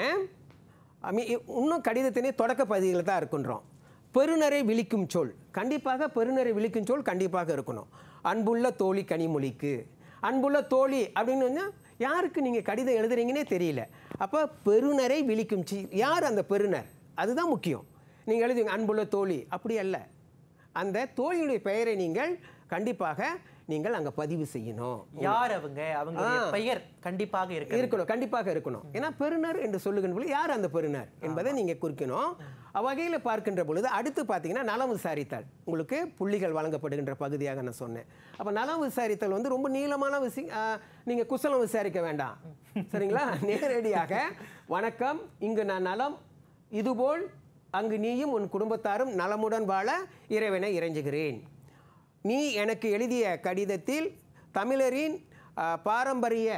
அமி இன்னும் கடிதத்தினே தொடக்க பகுதியில் தான் இருக்கின்றோம் பெருநரை விழிக்கும் சொல் கண்டிப்பாக பெருநரை விழிக்கும் சொல் கண்டிப்பாக இருக்கணும் அன்புள்ள தோழி கனிமொழிக்கு அன்புள்ள தோழி அப்படின்னு யாருக்கு நீங்கள் கடிதம் எழுதுறீங்கன்னே தெரியல அப்போ பெருநரை விழிக்கும் சி யார் அந்த பெருநர் அதுதான் முக்கியம் நீங்கள் எழுதுவீங்க அன்புள்ள தோழி அப்படி அல்ல அந்த தோழியுடைய பெயரை நீங்கள் கண்டிப்பாக நீங்கள் அங்கே பதிவு செய்யணும் யார் அவங்க அவங்களுடைய பெயர் கண்டிப்பாக இருக்கு இருக்கணும் கண்டிப்பாக இருக்கணும் ஏன்னா பெருநர் என்று சொல்லுகின்ற பொழுது யார் அந்த பெருநர் என்பதை நீங்கள் குறிக்கணும் அவ்வகையில் பார்க்கின்ற பொழுது அடுத்து பார்த்தீங்கன்னா நலம் விசாரித்தல் உங்களுக்கு புள்ளிகள் வழங்கப்படுகின்ற பகுதியாக நான் சொன்னேன் அப்போ நலம் விசாரித்தல் வந்து ரொம்ப நீளமான விஷயம் நீங்கள் குசலம் விசாரிக்க வேண்டாம் சரிங்களா நேரடியாக வணக்கம் இங்கு நான் நலம் இதுபோல் அங்கு நீயும் உன் குடும்பத்தாரும் நலமுடன் வாழ இறைவனை இறைஞ்சுகிறேன் நீ எனக்கு எழுதிய கடிதத்தில் தமிழரின் ஆ, பாரம்பரிய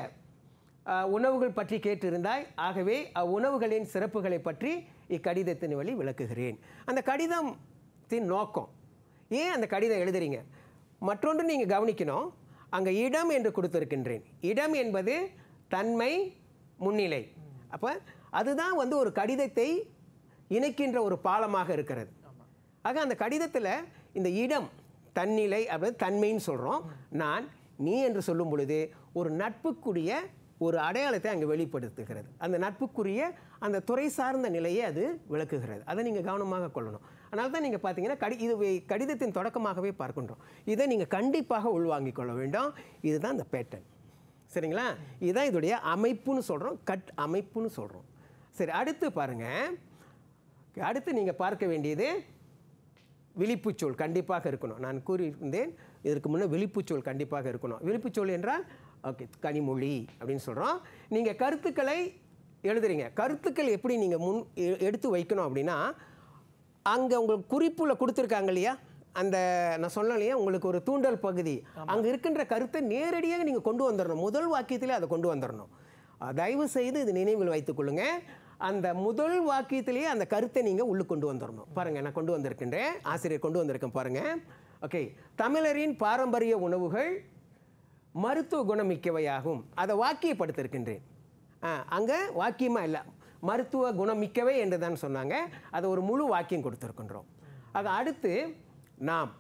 ஆ, உணவுகள் பற்றி கேட்டிருந்தாய் ஆகவே அவ்வுணவுகளின் சிறப்புகளை பற்றி இக்கடிதத்தின் வழி விளக்குகிறேன் அந்த கடிதத்தின் நோக்கம் ஏன் அந்த கடிதம் எழுதுறீங்க மற்றொன்று நீங்கள் கவனிக்கணும் அங்கே இடம் என்று கொடுத்திருக்கின்றேன் இடம் என்பது தன்மை முன்னிலை அப்போ அதுதான் வந்து ஒரு கடிதத்தை இணைக்கின்ற ஒரு பாலமாக இருக்கிறது ஆக அந்த கடிதத்தில் இந்த இடம் தன்னிலை அப்படி தன்மைன்னு சொல்கிறோம் நான் நீ என்று சொல்லும் பொழுது ஒரு நட்புக்குரிய ஒரு அடையாளத்தை அங்கே வெளிப்படுத்துகிறது அந்த நட்புக்குரிய அந்த துறை சார்ந்த நிலையை அது விளக்குகிறது அதை நீங்கள் கவனமாக கொள்ளணும் அதனால தான் நீங்கள் பார்த்தீங்கன்னா கடி இது வே- கடிதத்தின் தொடக்கமாகவே பார்க்கின்றோம் இதை நீங்கள் கண்டிப்பாக உள்வாங்கிக் கொள்ள வேண்டும் இதுதான் இந்த பேட்டர்ன் சரிங்களா இதுதான் இதோடைய அமைப்புன்னு சொல்கிறோம் கட் அமைப்புன்னு சொல்கிறோம் சரி அடுத்து பாருங்கள் அடுத்து நீங்கள் பார்க்க வேண்டியது விழிப்புச்சொல் கண்டிப்பாக இருக்கணும் நான் கூறியிருந்தேன் இதற்கு முன்னே விழிப்புச்சொல் கண்டிப்பாக இருக்கணும் விழிப்புச்சொல் என்றால் ஓகே கனிமொழி அப்படின்னு சொல்கிறோம் நீங்கள் கருத்துக்களை எழுதுறீங்க கருத்துக்கள் எப்படி நீங்கள் முன் எ- எடுத்து வைக்கணும் அப்படின்னா அங்கே உங்களுக்கு குறிப்புல கொடுத்துருக்காங்க இல்லையா அந்த நான் சொன்னேன் இல்லையா உங்களுக்கு ஒரு தூண்டல் பகுதி அங்கே இருக்கின்ற கருத்தை நேரடியாக நீங்கள் கொண்டு வந்துடணும் முதல் வாக்கியத்திலே அதை கொண்டு வந்துடணும் அஹ் தயவு செய்து இது நினைவில் வைத்துக் கொள்ளுங்க அந்த முதல் வாக்கியத்திலேயே அந்த கருத்தை நீங்கள் உள்ளு கொண்டு வந்துடணும் பாருங்கள் நான் கொண்டு வந்திருக்கின்றேன் ஆசிரியர் கொண்டு வந்திருக்கேன் பாருங்கள் ஓகே தமிழரின் பாரம்பரிய உணவுகள் மருத்துவ குணமிக்கவையாகும் அதை வாக்கியப்படுத்திருக்கின்றேன் அங்கே வாக்கியமாக இல்லை மருத்துவ குணமிக்கவை என்று தான் சொன்னாங்க அதை ஒரு முழு வாக்கியம் கொடுத்துருக்கின்றோம் அது அடுத்து நாம்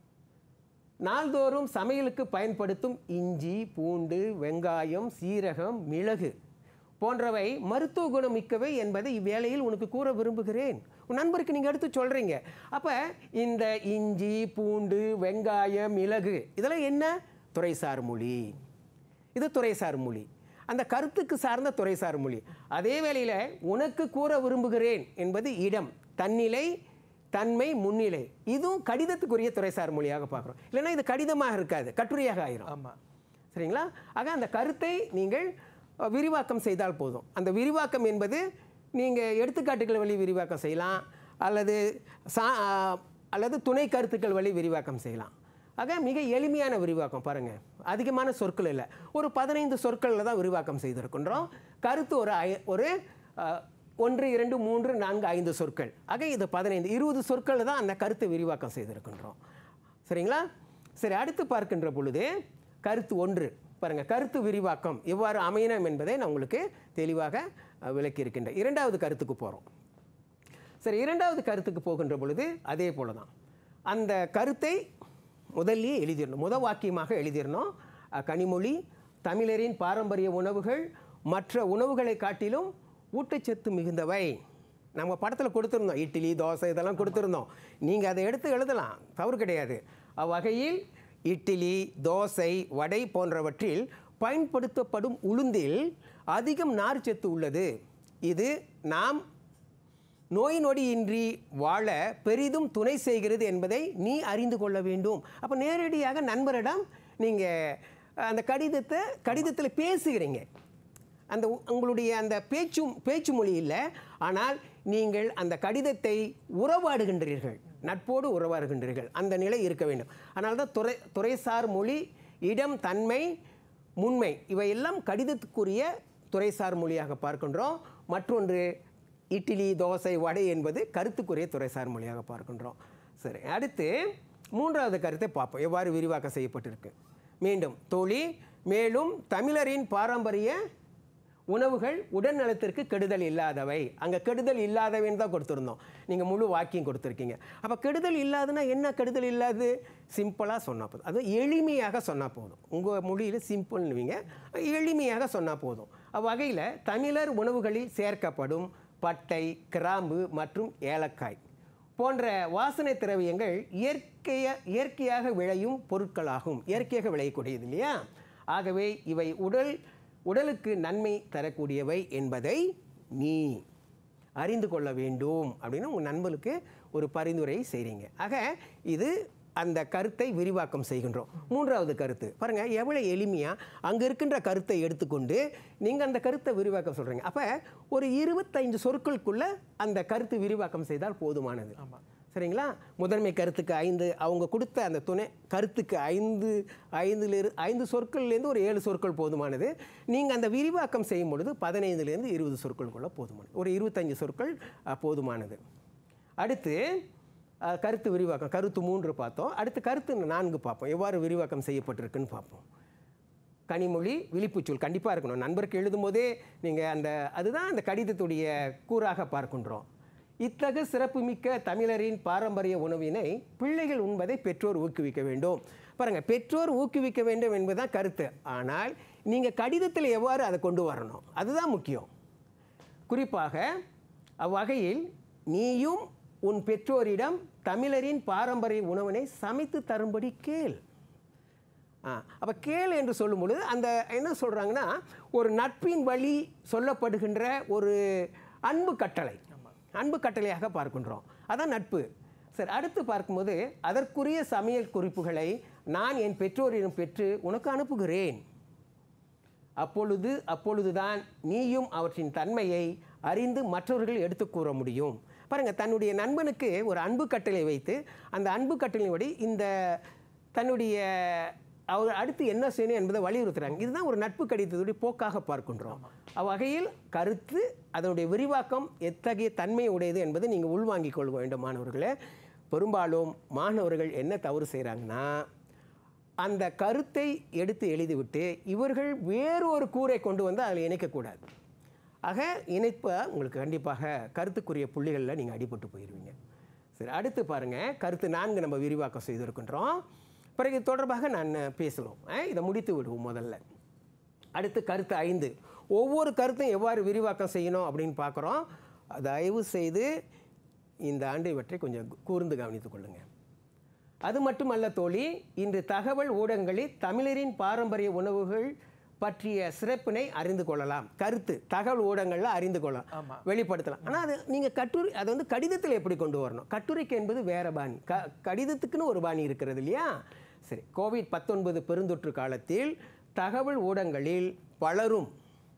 நாள்தோறும் சமையலுக்கு பயன்படுத்தும் இஞ்சி பூண்டு வெங்காயம் சீரகம் மிளகு போன்றவை மருத்துவ குணம் மிக்கவை என்பதை இவ்வேளையில் உனக்கு கூற விரும்புகிறேன் உன் நண்பருக்கு நீங்கள் எடுத்து சொல்கிறீங்க அப்போ இந்த இஞ்சி பூண்டு வெங்காயம் மிளகு இதெல்லாம் என்ன துறைசார் மொழி இது துறைசார் மொழி அந்த கருத்துக்கு சார்ந்த துறைசார் மொழி அதே வேளையில் உனக்கு கூற விரும்புகிறேன் என்பது இடம் தன்னிலை தன்மை முன்னிலை இதுவும் கடிதத்துக்குரிய துறைசார் மொழியாக பார்க்குறோம் இல்லைன்னா இது கடிதமாக இருக்காது கட்டுரையாக ஆயிரும் ஆமா சரிங்களா ஆக அந்த கருத்தை நீங்கள் அஹ், விரிவாக்கம் செய்தால் போதும் அந்த விரிவாக்கம் என்பது நீங்கள் எடுத்துக்காட்டுகள் வழி விரிவாக்கம் செய்யலாம் அல்லது சா அஹ், அல்லது துணை கருத்துக்கள் வழி விரிவாக்கம் செய்யலாம் ஆக மிக எளிமையான விரிவாக்கம் பாருங்கள் அதிகமான சொற்கள் இல்லை ஒரு பதினைந்து சொற்களில் தான் விரிவாக்கம் செய்திருக்கின்றோம் கருத்து ஒரு ஐ ஒரு அஹ், ஒன்று இரண்டு மூன்று நான்கு ஐந்து சொற்கள் ஆக இது பதினைந்து இருபது சொற்களில் தான் அந்த கருத்தை விரிவாக்கம் செய்திருக்கின்றோம் சரிங்களா சரி அடுத்து பார்க்கின்ற பொழுது கருத்து ஒன்று பாருங்க கருத்து விரிவாக்கம் எவ்வாறு அமையணும் என்பதை நான் உங்களுக்கு தெளிவாக அஹ், விளக்கியிருக்கின்றேன் இரண்டாவது கருத்துக்கு போகிறோம் சரி இரண்டாவது கருத்துக்கு போகின்ற பொழுது அதே போல தான் அந்த கருத்தை முதல்லயே எழுதிடணும் முத வாக்கியமாக எழுதிடணும் அஹ், கனிமொழி தமிழரின் பாரம்பரிய உணவுகள் மற்ற உணவுகளை காட்டிலும் ஊட்டச்சத்து மிகுந்தவை நம்ம படத்தில் கொடுத்துருந்தோம் இட்லி தோசை இதெல்லாம் கொடுத்துருந்தோம் நீங்கள் அதை எடுத்து எழுதலாம் தவறு கிடையாது அவ்வகையில் இட்லி தோசை வடை போன்றவற்றில் பயன்படுத்தப்படும் உளுந்தில் அதிகம் நார்ச்சத்து உள்ளது இது நாம் நோய் நொடியின்றி வாழ பெரிதும் துணை செய்கிறது என்பதை நீ அறிந்து கொள்ள வேண்டும் அப்போ நேரடியாக நண்பரிடம் நீங்கள் அந்த கடிதத்தை கடிதத்தில் பேசுகிறீங்க அந்த உ- உங்களுடைய அந்த பேச்சு பேச்சு மொழி இல்லை ஆனால் நீங்கள் அந்த கடிதத்தை உறவாடுகின்றீர்கள் நட்போடு உறவாடுகின்றீர்கள் அந்த நிலை இருக்க வேண்டும் அதனால தான் துறை துறைசார் மொழி இடம் தன்மை முன்மை இவையெல்லாம் கடிதத்துக்குரிய துறைசார் மொழியாக பார்க்கின்றோம் மற்றொன்று இட்லி தோசை வடை என்பது கருத்துக்குரிய துறைசார் மொழியாக பார்க்கின்றோம் சரி அடுத்து மூன்றாவது கருத்தை பார்ப்போம் எவ்வாறு விரிவாக்கம் செய்யப்பட்டிருக்கு மீண்டும் தோழி மேலும் தமிழரின் பாரம்பரிய உணவுகள் உடல் நலத்திற்கு கெடுதல் இல்லாதவை அங்கே கெடுதல் இல்லாதவைன்னு தான் கொடுத்துருந்தோம் நீங்கள் முழு வாக்கியம் கொடுத்துருக்கீங்க அப்போ கெடுதல் இல்லாதுன்னா என்ன கெடுதல் இல்லாது சிம்பிளாக சொன்னால் போதும் அது எளிமையாக சொன்னால் போதும் உங்கள் மொழியில் சிம்பிள்னுவீங்க எளிமையாக சொன்னால் போதும் அவ்வகையில் தமிழர் உணவுகளில் சேர்க்கப்படும் பட்டை கிராம்பு மற்றும் ஏலக்காய் போன்ற வாசனை திரவியங்கள் இயற்கைய இயற்கையாக விளையும் பொருட்களாகும் இயற்கையாக விளையக்கூடியது இல்லையா ஆகவே இவை உடல் உடலுக்கு நன்மை தரக்கூடியவை என்பதை நீ அறிந்து கொள்ள வேண்டும் அப்படின்னு உங்கள் நண்பர்களுக்கு ஒரு பரிந்துரை செய்கிறீங்க ஆக இது அந்த கருத்தை விரிவாக்கம் செய்கின்றோம் மூன்றாவது கருத்து பாருங்கள் எவ்வளோ எளிமையாக அங்கே இருக்கின்ற கருத்தை எடுத்துக்கொண்டு நீங்கள் அந்த கருத்தை விரிவாக்கம் சொல்கிறீங்க அப்போ ஒரு இருபத்தைந்து சொற்களுக்குள்ள அந்த கருத்து விரிவாக்கம் செய்தால் போதுமானது சரிங்களா முதன்மை கருத்துக்கு ஐந்து அவங்க கொடுத்த அந்த துணை கருத்துக்கு ஐந்து ஐந்துலேருந்து ஐந்து சொற்கள்லேருந்து ஒரு ஏழு சொற்கள் போதுமானது நீங்கள் அந்த விரிவாக்கம் செய்யும் பொழுது பதினைந்துலேருந்து இருபது சொற்களுக்குள்ள போதுமானது ஒரு இருபத்தஞ்சு சொற்கள் அஹ், போதுமானது அடுத்து அஹ், கருத்து விரிவாக்கம் கருத்து மூன்று பார்த்தோம் அடுத்து கருத்து நான்கு பார்ப்போம் எவ்வாறு விரிவாக்கம் செய்யப்பட்டிருக்குன்னு பார்ப்போம் கனிமொழி விழிப்புச்சொல் கண்டிப்பாக இருக்கணும் நண்பருக்கு எழுதும் போதே நீங்கள் அந்த அதுதான் அந்த கடிதத்துடைய கூறாக பார்க்கின்றோம் இத்தகு சிறப்புமிக்க தமிழரின் பாரம்பரிய உணவினை பிள்ளைகள் உண்பதை பெற்றோர் ஊக்குவிக்க வேண்டும் பாருங்கள் பெற்றோர் ஊக்குவிக்க வேண்டும் என்பதுதான் கருத்து ஆனால் நீங்கள் கடிதத்தில் எவ்வாறு அதை கொண்டு வரணும் அதுதான் முக்கியம் குறிப்பாக அவ்வகையில் நீயும் உன் பெற்றோரிடம் தமிழரின் பாரம்பரிய உணவினை சமைத்து தரும்படி கேள் ஆ அப்போ கேள் என்று சொல்லும் பொழுது அந்த என்ன சொல்கிறாங்கன்னா ஒரு நட்பின் வழி சொல்லப்படுகின்ற ஒரு அன்பு கட்டளை அன்பு கட்டளையாக பார்க்கின்றோம் அதான் நட்பு சரி அடுத்து பார்க்கும்போது அதற்குரிய சமையல் குறிப்புகளை நான் என் பெற்றோரிடம் பெற்று உனக்கு அனுப்புகிறேன் அப்பொழுது அப்பொழுதுதான் நீயும் அவற்றின் தன்மையை அறிந்து மற்றவர்கள் எடுத்து கூற முடியும் பாருங்க தன்னுடைய நண்பனுக்கு ஒரு அன்பு கட்டளை வைத்து அந்த அன்பு கட்டளையின்படி இந்த தன்னுடைய அவர் அடுத்து என்ன செய்யணும் என்பதை வலியுறுத்துறாங்க இதுதான் ஒரு நட்பு கடிதத்துடைய போக்காக பார்க்கின்றோம் அவ்வகையில் கருத்து அதனுடைய விரிவாக்கம் எத்தகைய தன்மை உடையது என்பதை நீங்கள் உள்வாங்கிக் கொள்ள வேண்டும் மாணவர்களே பெரும்பாலும் மாணவர்கள் என்ன தவறு செய்கிறாங்கன்னா அந்த கருத்தை எடுத்து எழுதிவிட்டு இவர்கள் வேறொரு கூரை கொண்டு வந்து அதில் இணைக்கக்கூடாது ஆக இணைப்ப உங்களுக்கு கண்டிப்பாக கருத்துக்குரிய புள்ளிகளில் நீங்கள் அடிபட்டு போயிடுவீங்க சரி அடுத்து பாருங்கள் கருத்து நான்கு நம்ம விரிவாக்கம் செய்திருக்கின்றோம் பிறகு இது தொடர்பாக நான் பேசணும் அஹ், இதை முடித்து விடுவோம் முதல்ல அடுத்து கருத்து ஐந்து ஒவ்வொரு கருத்தும் எவ்வாறு விரிவாக்கம் செய்யணும் அப்படின்னு பார்க்குறோம் தயவு செய்து இந்த ஆண்டு இவற்றை கொஞ்சம் கூர்ந்து கவனித்துக் கொள்ளுங்கள் அது மட்டுமல்ல தோழி இன்று தகவல் ஊடகங்களில் தமிழரின் பாரம்பரிய உணவுகள் பற்றிய சிறப்பினை அறிந்து கொள்ளலாம் கருத்து தகவல் ஊடகங்களில் அறிந்து கொள்ளலாம் வெளிப்படுத்தலாம் ஆனால் அது நீங்கள் கட்டுரை அதை வந்து கடிதத்தில் எப்படி கொண்டு வரணும் கட்டுரைக்கு என்பது வேற பாணி க கடிதத்துக்குன்னு ஒரு பாணி இருக்கிறது இல்லையா சரி கோவிட் பத்தொன்பது பெருந்தொற்று காலத்தில் தகவல் ஊடகங்களில் பலரும்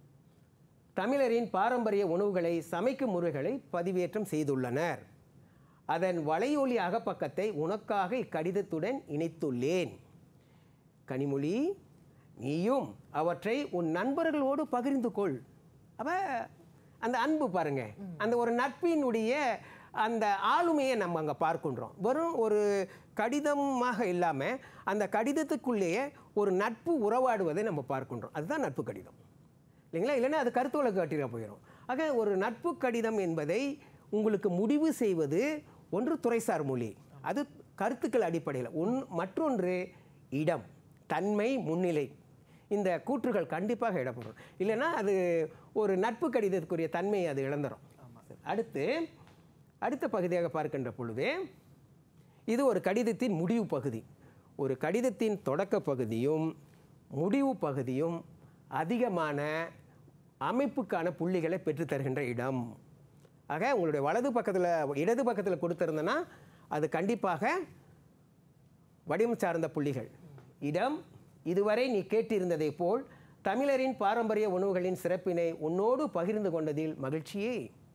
தமிழரின் பாரம்பரிய உணவுகளை சமைக்கும் முறைகளை பதிவேற்றம் செய்துள்ளனர் அதன் வலையொலி அகப்பக்கத்தை உனக்காக இக்கடிதத்துடன் இணைத்துள்ளேன் கனிமொழி நீயும் அவற்றை உன் நண்பர்களோடு பகிர்ந்து கொள் அப்ப அந்த அன்பு பாருங்க அந்த ஒரு நட்பினுடைய அந்த ஆளுமையை நம்ம அங்கே பார்க்கின்றோம் வெறும் ஒரு கடிதமாக இல்லாமல் அந்த கடிதத்துக்குள்ளேயே ஒரு நட்பு உறவாடுவதை நம்ம பார்க்கின்றோம் அதுதான் நட்பு கடிதம் இல்லைங்களா இல்லைன்னா அது கருத்து வழக்கு கட்டிட போயிடும் ஆக ஒரு நட்பு கடிதம் என்பதை உங்களுக்கு முடிவு செய்வது ஒன்று துறைசார் மொழி அது கருத்துக்கள் அடிப்படையில் ஒன் மற்றொன்று இடம் தன்மை முன்னிலை இந்த கூற்றுகள் கண்டிப்பாக இடப்படும் இல்லைன்னா அது ஒரு நட்பு கடிதத்துக்குரிய தன்மையை அது இழந்துடும் அடுத்து அடுத்த பகுதியாக பார்க்கின்ற பொழுது இது ஒரு கடிதத்தின் முடிவு பகுதி ஒரு கடிதத்தின் தொடக்க பகுதியும் முடிவு பகுதியும் அதிகமான அமைப்புக்கான புள்ளிகளை பெற்றுத் தருகின்ற இடம் ஆக உங்களுடைய வலது பக்கத்தில் இடது பக்கத்தில் கொடுத்துருந்தேன்னா அது கண்டிப்பாக வடிவம் சார்ந்த புள்ளிகள் இடம் இதுவரை நீ கேட்டிருந்ததைப் போல் தமிழரின் பாரம்பரிய உணவுகளின் சிறப்பினை உன்னோடு பகிர்ந்து கொண்டதில் மகிழ்ச்சியே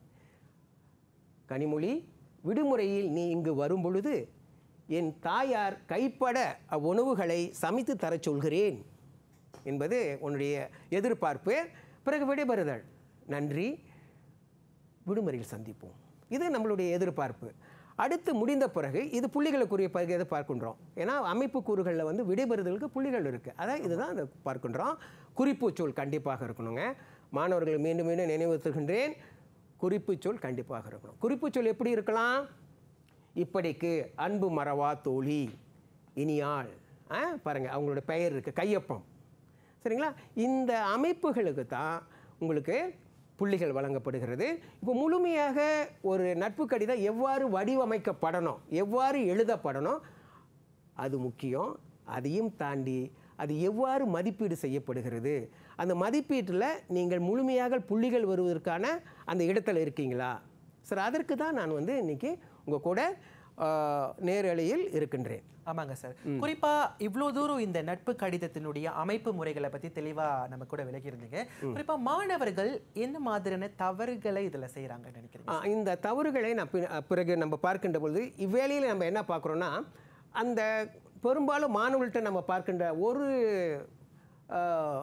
கனிமொழி விடுமுறையில் நீ இங்கு வரும் பொழுது என் தாயார் கைப்பட அவ்வுணவுகளை சமைத்து தரச் சொல்கிறேன் என்பது உன்னுடைய எதிர்பார்ப்பு பிறகு விடைபெறுதல் நன்றி விடுமுறையில் சந்திப்போம் இது நம்மளுடைய எதிர்பார்ப்பு அடுத்து முடிந்த பிறகு இது புள்ளிகளுக்குரிய பகுதியை பார்க்கின்றோம் ஏன்னா அமைப்பு கூறுகளில் வந்து விடைபெறுதலுக்கு புள்ளிகள் இருக்குது அதான் இதுதான் அதை பார்க்கின்றோம் குறிப்பு சொல் கண்டிப்பாக இருக்கணுங்க மாணவர்கள் மீண்டும் மீண்டும் நினைவுறுத்துகின்றேன் குறிப்புச் சொல் கண்டிப்பாக இருக்கணும் குறிப்புச் சொல் எப்படி இருக்கலாம் இப்படிக்கு அன்பு மறவா தோழி இனியாள் ஆ பாருங்கள் அவங்களோட பெயர் இருக்குது கையொப்பம் சரிங்களா இந்த அமைப்புகளுக்கு தான் உங்களுக்கு புள்ளிகள் வழங்கப்படுகிறது இப்போ முழுமையாக ஒரு நட்பு கடிதம் எவ்வாறு வடிவமைக்கப்படணும் எவ்வாறு எழுதப்படணும் அது முக்கியம் அதையும் தாண்டி அது எவ்வாறு மதிப்பீடு செய்யப்படுகிறது அந்த மதிப்பீட்டில் நீங்கள் முழுமையாக புள்ளிகள் வருவதற்கான அந்த இடத்துல இருக்கீங்களா சார் அதற்கு தான் நான் வந்து இன்னைக்கு உங்கள் கூட ஆ, நேரலையில் இருக்கின்றேன் ஆமாங்க சார் குறிப்பா இவ்வளோ தூரம் இந்த நட்பு கடிதத்தினுடைய அமைப்பு முறைகளை பத்தி தெளிவா நம்ம கூட விளக்கி இருந்தீங்க குறிப்பா மாணவர்கள் என்ன மாதிரியான தவறுகளை இதுல செய்யறாங்கன்னு நினைக்கிறீங்க ஆ, இந்த தவறுகளை நான் பி- பிறகு நம்ம பார்க்கின்ற பொழுது இவ்வேளையில் நம்ம என்ன பார்க்குறோன்னா அந்த பெரும்பாலும் மாணவர்கள்ட்ட நம்ம பார்க்கின்ற ஒரு ஆ,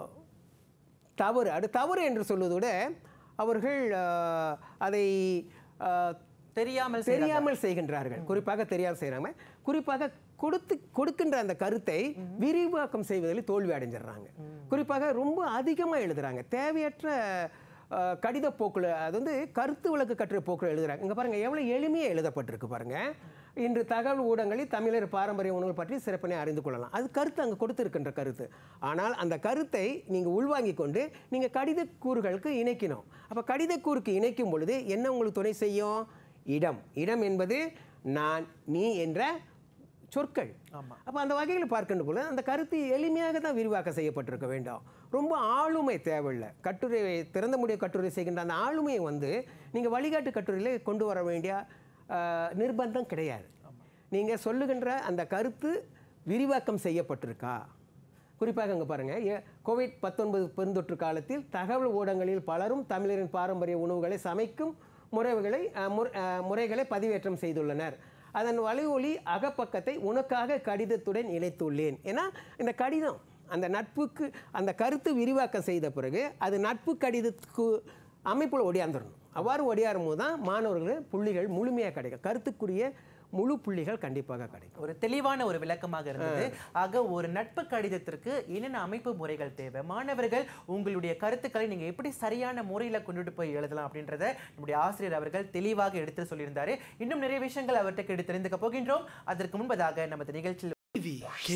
தவறு அது தவறு என்று சொல்வதை விட அவர்கள் ஆ, அதை ஆ, தெரியாமல் செய்றாங்க. தெரியாமல் செய்கின்றார்கள் குறிப்பாக தெரியாமல் செய்கிறாங்க குறிப்பாக கொடுத்து கொடுக்கின்ற அந்த கருத்தை விரிவாக்கம் செய்வதில் தோல்வி அடைஞ்சிடுறாங்க குறிப்பாக ரொம்ப அதிகமாக எழுதுறாங்க தேவையற்ற அஹ், கடித போக்குல அது வந்து கருத்து விளக்கு கட்டுரை போக்குல எழுதுறாங்க இங்கே பாருங்க எவ்வளோ எளிமையாக எழுதப்பட்டிருக்கு பாருங்க இன்று தகவல் ஊடகங்களில் தமிழர் பாரம்பரிய உணவுகள் பற்றி சிறப்பினை அறிந்து கொள்ளலாம் அது கருத்து அங்கே கொடுத்திருக்கின்ற கருத்து ஆனால் அந்த கருத்தை நீங்கள் உள்வாங்கிக் கொண்டு நீங்கள் கடித கூறுகளுக்கு இணைக்கணும் அப்போ கடித கூறுக்கு இணைக்கும் பொழுது என்ன உங்களுக்கு துணை செய்யும் இடம் இடம் என்பது நான் நீ என்ற சொற்கள் ஆமா. அப்போ அந்த வகையில் பார்க்கின்ற பொழுது அந்த கருத்து எளிமையாக தான் விரிவாக்கம் செய்யப்பட்டிருக்க வேண்டும் ரொம்ப ஆளுமை தேவையில்லை கட்டுரை திறந்த முடிய கட்டுரை செய்கின்ற அந்த ஆளுமையை வந்து நீங்கள் வழிகாட்டு கட்டுரையில் கொண்டு வர வேண்டிய ஆஹ், நிர்பந்தம் கிடையாது நீங்கள் சொல்லுகின்ற அந்த கருத்து விரிவாக்கம் செய்யப்பட்டிருக்கா குறிப்பாக இங்கே பாருங்கள் ஏ கோவிட் பத்தொன்பது பெருந்தொற்று காலத்தில் தகவல் ஊடகங்களில் பலரும் தமிழரின் பாரம்பரிய உணவுகளை சமைக்கும் முறைகளை அஹ், முறை- அஹ், முறைகளை பதிவேற்றம் செய்துள்ளனர் அதன் வலையொலி அகப்பக்கத்தை உனக்காக கடிதத்துடன் இணைத்துள்ளேன் ஏன்னா இந்த கடிதம் அந்த நட்புக்கு அந்த கருத்து விரிவாக்கம் செய்த பிறகு அது நட்பு கடிதத்துக்கு அமைப்பில் ஒடியாந்துடணும் அவ்வாறு ஒடியாரும் போது தான் மாணவர்கள் புள்ளிகள் முழுமையாக கிடைக்கும் கருத்துக்குரிய முழு புள்ளிகள் கண்டிப்பாக கிடைக்கும் ஒரு தெளிவான ஒரு விளக்கமாக இருந்தது ஆக ஒரு நட்பு கடிதத்திற்கு என்னென்ன அமைப்பு முறைகள் தேவை மாணவர்கள் உங்களுடைய கருத்துக்களை நீங்க எப்படி சரியான முறையில கொண்டுட்டு போய் எழுதலாம் அப்படின்றத நம்முடைய ஆசிரியர் அவர்கள் தெளிவாக எடுத்து சொல்லியிருந்தாரு இன்னும் நிறைய விஷயங்கள் அவர்கிட்ட கேட்டு தெரிந்துக்க போகின்றோம் அதற்கு முன்பதாக நமது நிகழ்ச்சியில் TV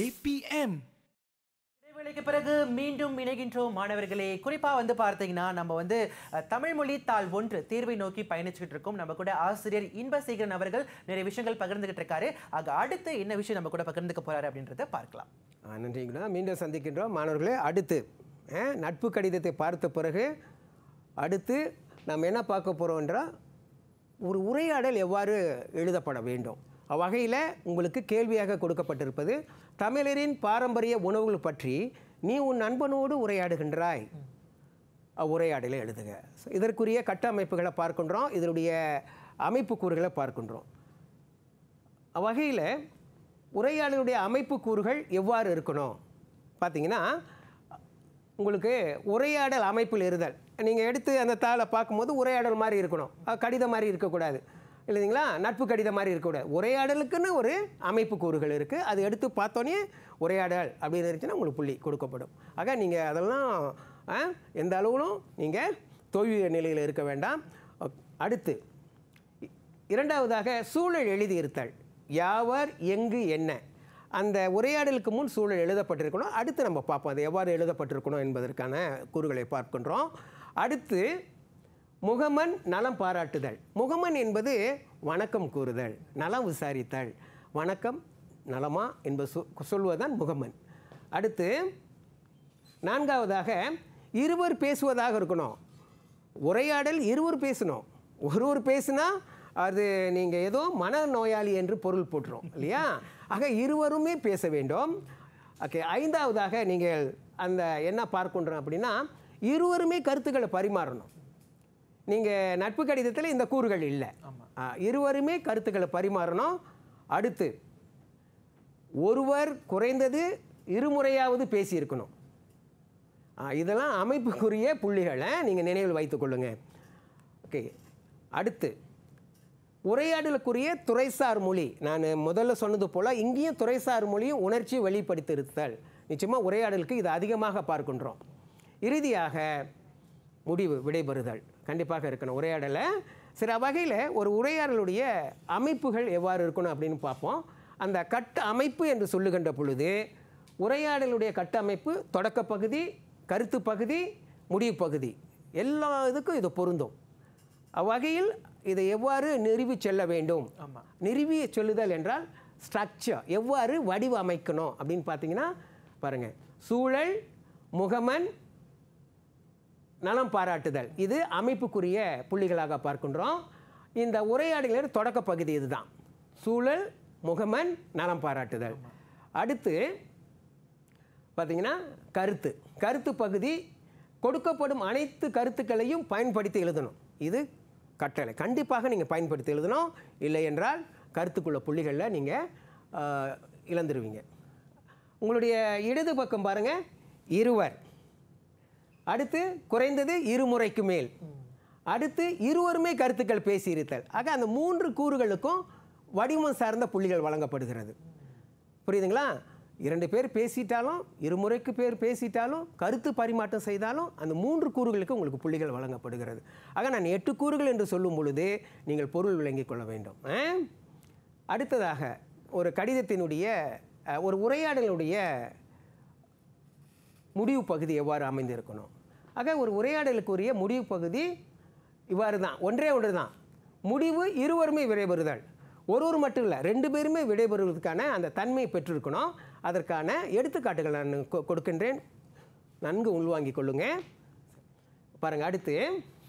KPM இடைவேளைக்கு பிறகு மீண்டும் இணைகின்றோம் மாணவர்களே குறிப்பா வந்து பார்த்தீங்கன்னா நம்ம வந்து அஹ், தமிழ் மொழி தாள் ஒன்று தேர்வை நோக்கி பயணிச்சுக்கிட்டு இருக்கோம் நம்ம கூட ஆசிரியர் இன்பசேகரன் அவர்கள் நிறைய விஷயங்கள் பகிர்ந்துகிட்டு இருக்காரு ஆக அடுத்து என்ன விஷயம் நம்ம கூட பகிர்ந்துக்க போறாரு அப்படின்றத பார்க்கலாம் ஆ, நன்றிங்கண்ணா மீண்டும் சந்திக்கின்றோம் மாணவர்களே அடுத்து ஆ, நட்பு கடிதத்தை பார்த்த பிறகு அடுத்து நாம் என்ன பார்க்க போகிறோம் என்றால் ஒரு உரையாடல் எவ்வாறு எழுதப்பட வேண்டும் அவ்வகையில் உங்களுக்கு கேள்வியாக கொடுக்கப்பட்டிருப்பது தமிழரின் பாரம்பரிய உணவுகள் பற்றி நீ உன் நண்பனோடு உரையாடுகின்றாய் உரையாடலை எழுதுக So, இதற்குரிய கட்டமைப்புகளை பார்க்கின்றோம் இதனுடைய அமைப்பு கூறுகளை பார்க்கின்றோம் வகையில் உரையாடலுடைய அமைப்பு கூறுகள் எவ்வாறு இருக்கணும் பார்த்தீங்கன்னா உங்களுக்கு உரையாடல் அமைப்பில் இருதல் நீங்கள் எடுத்து அந்த தாளை பார்க்கும்போது உரையாடல் மாதிரி இருக்கணும் அஹ் கடிதம் மாதிரி இருக்கக்கூடாது இல்லைங்களா நட்பு கடிதம் மாதிரி இருக்கக்கூடாது உரையாடலுக்குன்னு ஒரு அமைப்பு கூறுகள் இருக்குது அது எடுத்து பார்த்தோன்னே உரையாடல் அப்படின்னு இருந்துச்சுன்னா உங்களுக்கு புள்ளி கொடுக்கப்படும் ஆக நீங்கள் அதெல்லாம் அஹ், எந்த அளவுலும் நீங்கள் தோல்வி நிலையில் இருக்க வேண்டாம் அடுத்து இ- இரண்டாவதாக சூழல் எழுதியிருத்தல் யாவர் எங்கு என்ன அந்த உரையாடலுக்கு முன் சூழல் எழுதப்பட்டிருக்கணும் அடுத்து நம்ம பார்ப்போம் அது எவ்வாறு எழுதப்பட்டிருக்கணும் என்பதற்கான கூறுகளை பார்க்கின்றோம் அடுத்து முகமன் நலம் பாராட்டுதல் முகமன் என்பது வணக்கம் கூறுதல் நலம் விசாரித்தல் வணக்கம் நலமா என்பது சொ சொல்வதுதான் முகமன் அடுத்து நான்காவதாக இருவர் பேசுவதாக இருக்கணும் உரையாடல் இருவர் பேசணும் ஒருவர் பேசுனா அது நீங்கள் ஏதோ மனநோயாளி என்று பொருள் போட்டுரும் இல்லையா ஆக இருவருமே பேச வேண்டும் ஓகே ஐந்தாவதாக நீங்கள் அந்த என்ன பார்க்கின்றோம் அப்படின்னா இருவருமே கருத்துக்களை பரிமாறணும் நீங்கள் நட்பு கடிதத்தில் இந்த கூறுகள் இல்லை ஆ, இருவருமே கருத்துக்களை பரிமாறணும் அடுத்து ஒருவர் குறைந்தது இருமுறையாவது பேசியிருக்கணும் ஆ, இதெல்லாம் அமைப்புக்குரிய புள்ளிகளை நீங்கள் நினைவில் வைத்துக்கொள்ளுங்க ஓகே அடுத்து உரையாடலுக்குரிய துறைசார் மொழி நான் முதல்ல சொன்னது போல் இங்கேயும் துறைசார் மொழியும் உணர்ச்சி வெளிப்படுத்திருத்தல் நிச்சயமாக உரையாடலுக்கு இது அதிகமாக பார்க்கின்றோம் இறுதியாக முடிவு விடைபெறுதல் கண்டிப்பாக இருக்கணும் உரையாடலை சில வகையில் ஒரு உரையாடலுடைய அமைப்புகள் எவ்வாறு இருக்கணும் அப்படின்னு பார்ப்போம் அந்த கட்ட அமைப்பு என்று சொல்லுகின்ற பொழுது உரையாடலுடைய கட்டமைப்பு தொடக்க பகுதி கருத்து பகுதி முடிவு பகுதி எல்லா இதுக்கும் இது பொருந்தும் அவ்வகையில் இதை எவ்வாறு நிறுவி செல்ல வேண்டும் ஆமா. நிறுவி சொல்லுதல் என்றால் ஸ்ட்ரக்சர் எவ்வாறு வடிவமைக்கணும் அப்படின்னு பார்த்தீங்கன்னா பாருங்க சூழல் முகமன் நலம் பாராட்டுதல் இது அமைப்புக்குரிய புள்ளிகளாக பார்க்கின்றோம் இந்த உரையாடலின் தொடக்க பகுதி இதுதான் சூழல் முகமன் நலம் பாராட்டுதல் அடுத்து பார்த்தீங்கன்னா கருத்து கருத்து பகுதி கொடுக்கப்படும் அனைத்து கருத்துக்களையும் பயன்படுத்தி எழுதணும் இது கட்டளை கண்டிப்பாக நீங்கள் பயன்படுத்தி எழுதணும் இல்லை என்றால் கருத்துக்குள்ள புள்ளிகளில் நீங்கள் இழந்துருவீங்க உங்களுடைய இடது பக்கம் பாருங்கள் இருவர் அடுத்து குறைந்தது இருமுறைக்கு மேல் அடுத்து இருவருமே கருத்துக்கள் பேசியிருத்தல் ஆக அந்த மூன்று கூறுகளுக்கும் வடிவம் சார்ந்த புள்ளிகள் வழங்கப்படுகிறது புரியுதுங்களா இரண்டு பேர் பேசிட்டாலும் இருமுறைக்கு பேர் பேசிட்டாலும் கருத்து பரிமாற்றம் செய்தாலும் அந்த மூன்று கூறுகளுக்கு உங்களுக்கு புள்ளிகள் வழங்கப்படுகிறது ஆக நான் எட்டு கூறுகள் என்று சொல்லும் பொழுது நீங்கள் பொருள் விளங்கிக் கொள்ள வேண்டும் ஆ? அடுத்ததாக ஒரு கடிதத்தினுடைய அஹ், ஒரு உரையாடலுடைய முடிவு பகுதி எவ்வாறு அமைந்திருக்கணும் ஆக ஒரு உரையாடலுக்குரிய முடிவு பகுதி இவ்வாறு தான் ஒன்றே ஒன்று தான் முடிவு இருவருமே விடைபெறுதல் ஒருவர் மட்டும் இல்லை ரெண்டு பேருமே விடைபெறுவதற்கான அந்த தன்மையை பெற்றிருக்கணும் அதற்கான எடுத்துக்காட்டுகள் நான் கொ- கொடுக்கின்றேன் நன்கு உள்வாங்கிக் கொள்ளுங்க பாருங்க அடுத்து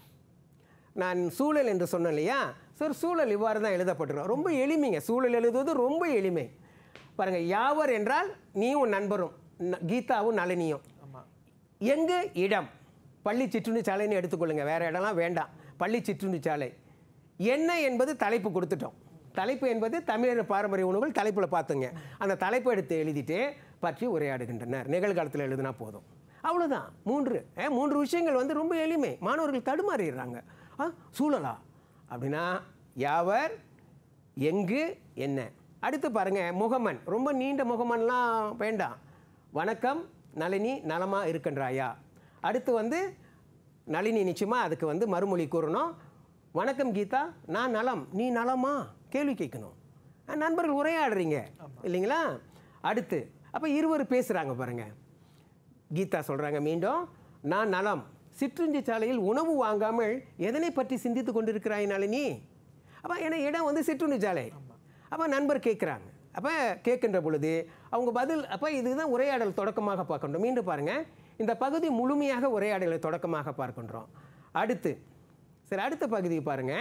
நான் சூழல் என்று சொன்னேன் இல்லையா சார் சூழல் இவ்வாறு தான் எழுதப்பட்டிருக்கும் ரொம்ப எளிமைங்க சூழல் எழுதுவது ரொம்ப எளிமை பாருங்க யாவர் என்றால் நீ உன் நண்பரும் ந- கீதாவும் நளினியும் ஆமா எங்கு இடம் பள்ளி சிற்றுண்டி சாலைன்னு எடுத்துக்கொள்ளுங்க வேற இடம்லாம் வேண்டாம் பள்ளி சிற்றுண்டி சாலை என்ன என்பது தலைப்பு கொடுத்துட்டோம் தலைப்பு என்பது தமிழர் பாரம்பரிய உணவுகள் தலைப்பில் பார்த்துங்க அந்த தலைப்பை எடுத்து எழுதிட்டு பற்றி உரையாடுகின்றனர் நிகழ்காலத்தில் எழுதினா போதும் அவ்வளோதான் மூன்று அஹ், மூன்று விஷயங்கள் வந்து ரொம்ப எளிமை மாணவர்கள் தடுமாறிடுறாங்க ஆ சூழலா அப்படின்னா யாவர் எங்கு என்ன அடுத்து பாருங்க முகமன் ரொம்ப நீண்ட முகமன்லாம் வேண்டாம் வணக்கம் நளினி நலமா இருக்கின்றாயா அடுத்து வந்து நளினி நிச்சயமா அதுக்கு வந்து மறுமொழி கூறணும் வணக்கம் கீதா நான் நலம் நீ நலமா கேள்வி கேட்கணும் அஹ் நண்பர்கள் உரையாடுறீங்க இல்லைங்களா அடுத்து அப்போ இருவர் பேசுகிறாங்க பாருங்க கீதா சொல்கிறாங்க மீண்டும் நான் நலம் சிற்றுண்டி சாலையில் உணவு வாங்காமல் எதனை பற்றி சிந்தித்து கொண்டிருக்கிறாய் நளினி அப்போ ஏன்னா இடம் வந்து சிற்றுண்டி சாலை அப்போ நண்பர் கேட்குறாங்க அப்போ கேட்கின்ற பொழுது அவங்க பதில் அப்போ இதுதான் உரையாடல் தொடக்கமாக பார்க்கின்றோம் மீண்டும் பாருங்கள் இந்த பகுதி முழுமையாக உரையாடலை தொடக்கமாக பார்க்கின்றோம் அடுத்து சரி அடுத்த பகுதி பாருங்கள்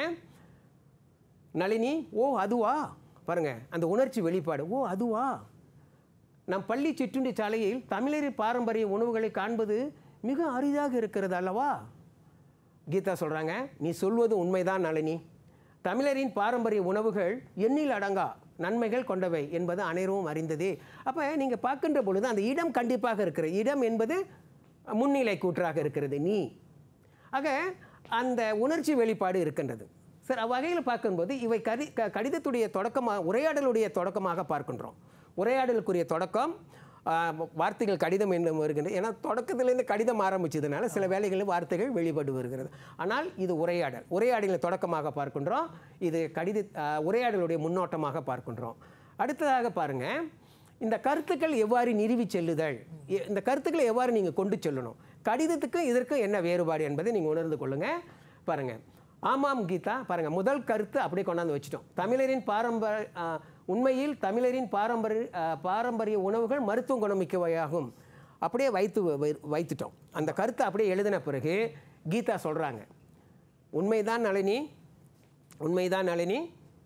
நளினி ஓ அதுவா பாருங்க அந்த உணர்ச்சி வெளிப்பாடு ஓ அதுவா நம் பள்ளி சிற்றுண்டி சாலையில் தமிழரின் பாரம்பரிய உணவுகளை காண்பது மிக அரிதாக இருக்கிறது அல்லவா கீதா சொல்கிறாங்க நீ சொல்வது உண்மைதான் நளினி தமிழரின் பாரம்பரிய உணவுகள் எண்ணில் அடங்கா நன்மைகள் கொண்டவை என்பது அனைவரும் அறிந்ததே அப்போ நீங்கள் பார்க்கின்ற பொழுது அந்த இடம் கண்டிப்பாக இருக்கிற இடம் என்பது முன்னிலை கூற்றாக இருக்கிறது நீ ஆக அந்த உணர்ச்சி வெளிப்பாடு இருக்கின்றது சார் அவ்வகையில் பார்க்கும்போது இவை கரி க கடிதத்துடைய தொடக்கமாக உரையாடலுடைய தொடக்கமாக பார்க்கின்றோம் உரையாடலுக்குரிய தொடக்கம் ஆ, வார்த்தைகள் கடிதம் என்று வருகின்றது ஏன்னா தொடக்கத்திலேருந்து கடிதம் ஆரம்பிச்சதுனால சில வேளைகளில் வார்த்தைகள் வெளிப்பட்டு வருகிறது ஆனால் இது உரையாடல் உரையாடலின் தொடக்கமாக பார்க்கின்றோம் இது கடித ஆ, உரையாடலுடைய முன்னோட்டமாக பார்க்கின்றோம் அடுத்ததாக பாருங்க இந்த கருத்துக்கள் எவ்வாறு நிறுவி செல்லுதல் எ- இந்த கருத்துக்களை எவ்வாறு நீங்கள் கொண்டு செல்லணும் கடிதத்துக்கும் இதற்கும் என்ன வேறுபாடு என்பதை நீங்கள் உணர்ந்து கொள்ளுங்க பாருங்க ஆமாம் கீதா பாருங்க முதல் கருத்து அப்படியே கொண்டாந்து வச்சுட்டோம் தமிழரின் பாரம்பரிய ஆ, உண்மையில் தமிழரின் பாரம்பரிய ஆ, பாரம்பரிய உணவுகள் மருத்துவ குணமிக்கவையாகும் அப்படியே வைத்து வை- வைத்துட்டோம் அந்த கருத்தை அப்படியே எழுதின பிறகு கீதா சொல்கிறாங்க உண்மைதான் நளினி உண்மைதான் நளினி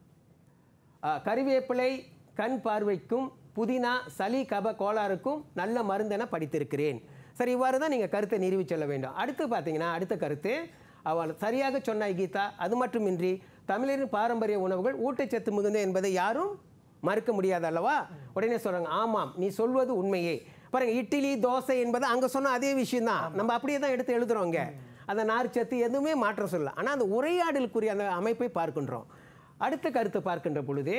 ஆ, கறிவேப்பிலை கண் பார்வைக்கும் புதினா சளி கப கோளாறுக்கும் நல்ல மருந்தென படித்திருக்கிறேன் சரி இவ்வாறு தான் நீங்கள் கருத்தை நிறுவி சொல்ல வேண்டும் அடுத்து பார்த்தீங்கன்னா அடுத்த கருத்து அவள் சரியாக சொன்னாய் கீதா அது மட்டுமின்றி தமிழரின் பாரம்பரிய உணவுகள் ஊட்டச்சத்து மிகுந்த என்பதை யாரும் மறுக்க முடியாது அல்லவா உடனே சொல்கிறாங்க ஆமாம் நீ சொல்வது உண்மையே பாருங்க இட்லி தோசை என்பது அங்கே சொன்ன அதே விஷயம்தான் நம்ம அப்படியே தான் எடுத்து எழுதுறோங்க அந்த நார்ச்சத்து எதுவுமே மாற்றம் சொல்லல ஆனால் அந்த உரையாடலுக்குரிய அந்த அமைப்பை பார்க்கின்றோம் அடுத்த கருத்தை பார்க்கின்ற பொழுது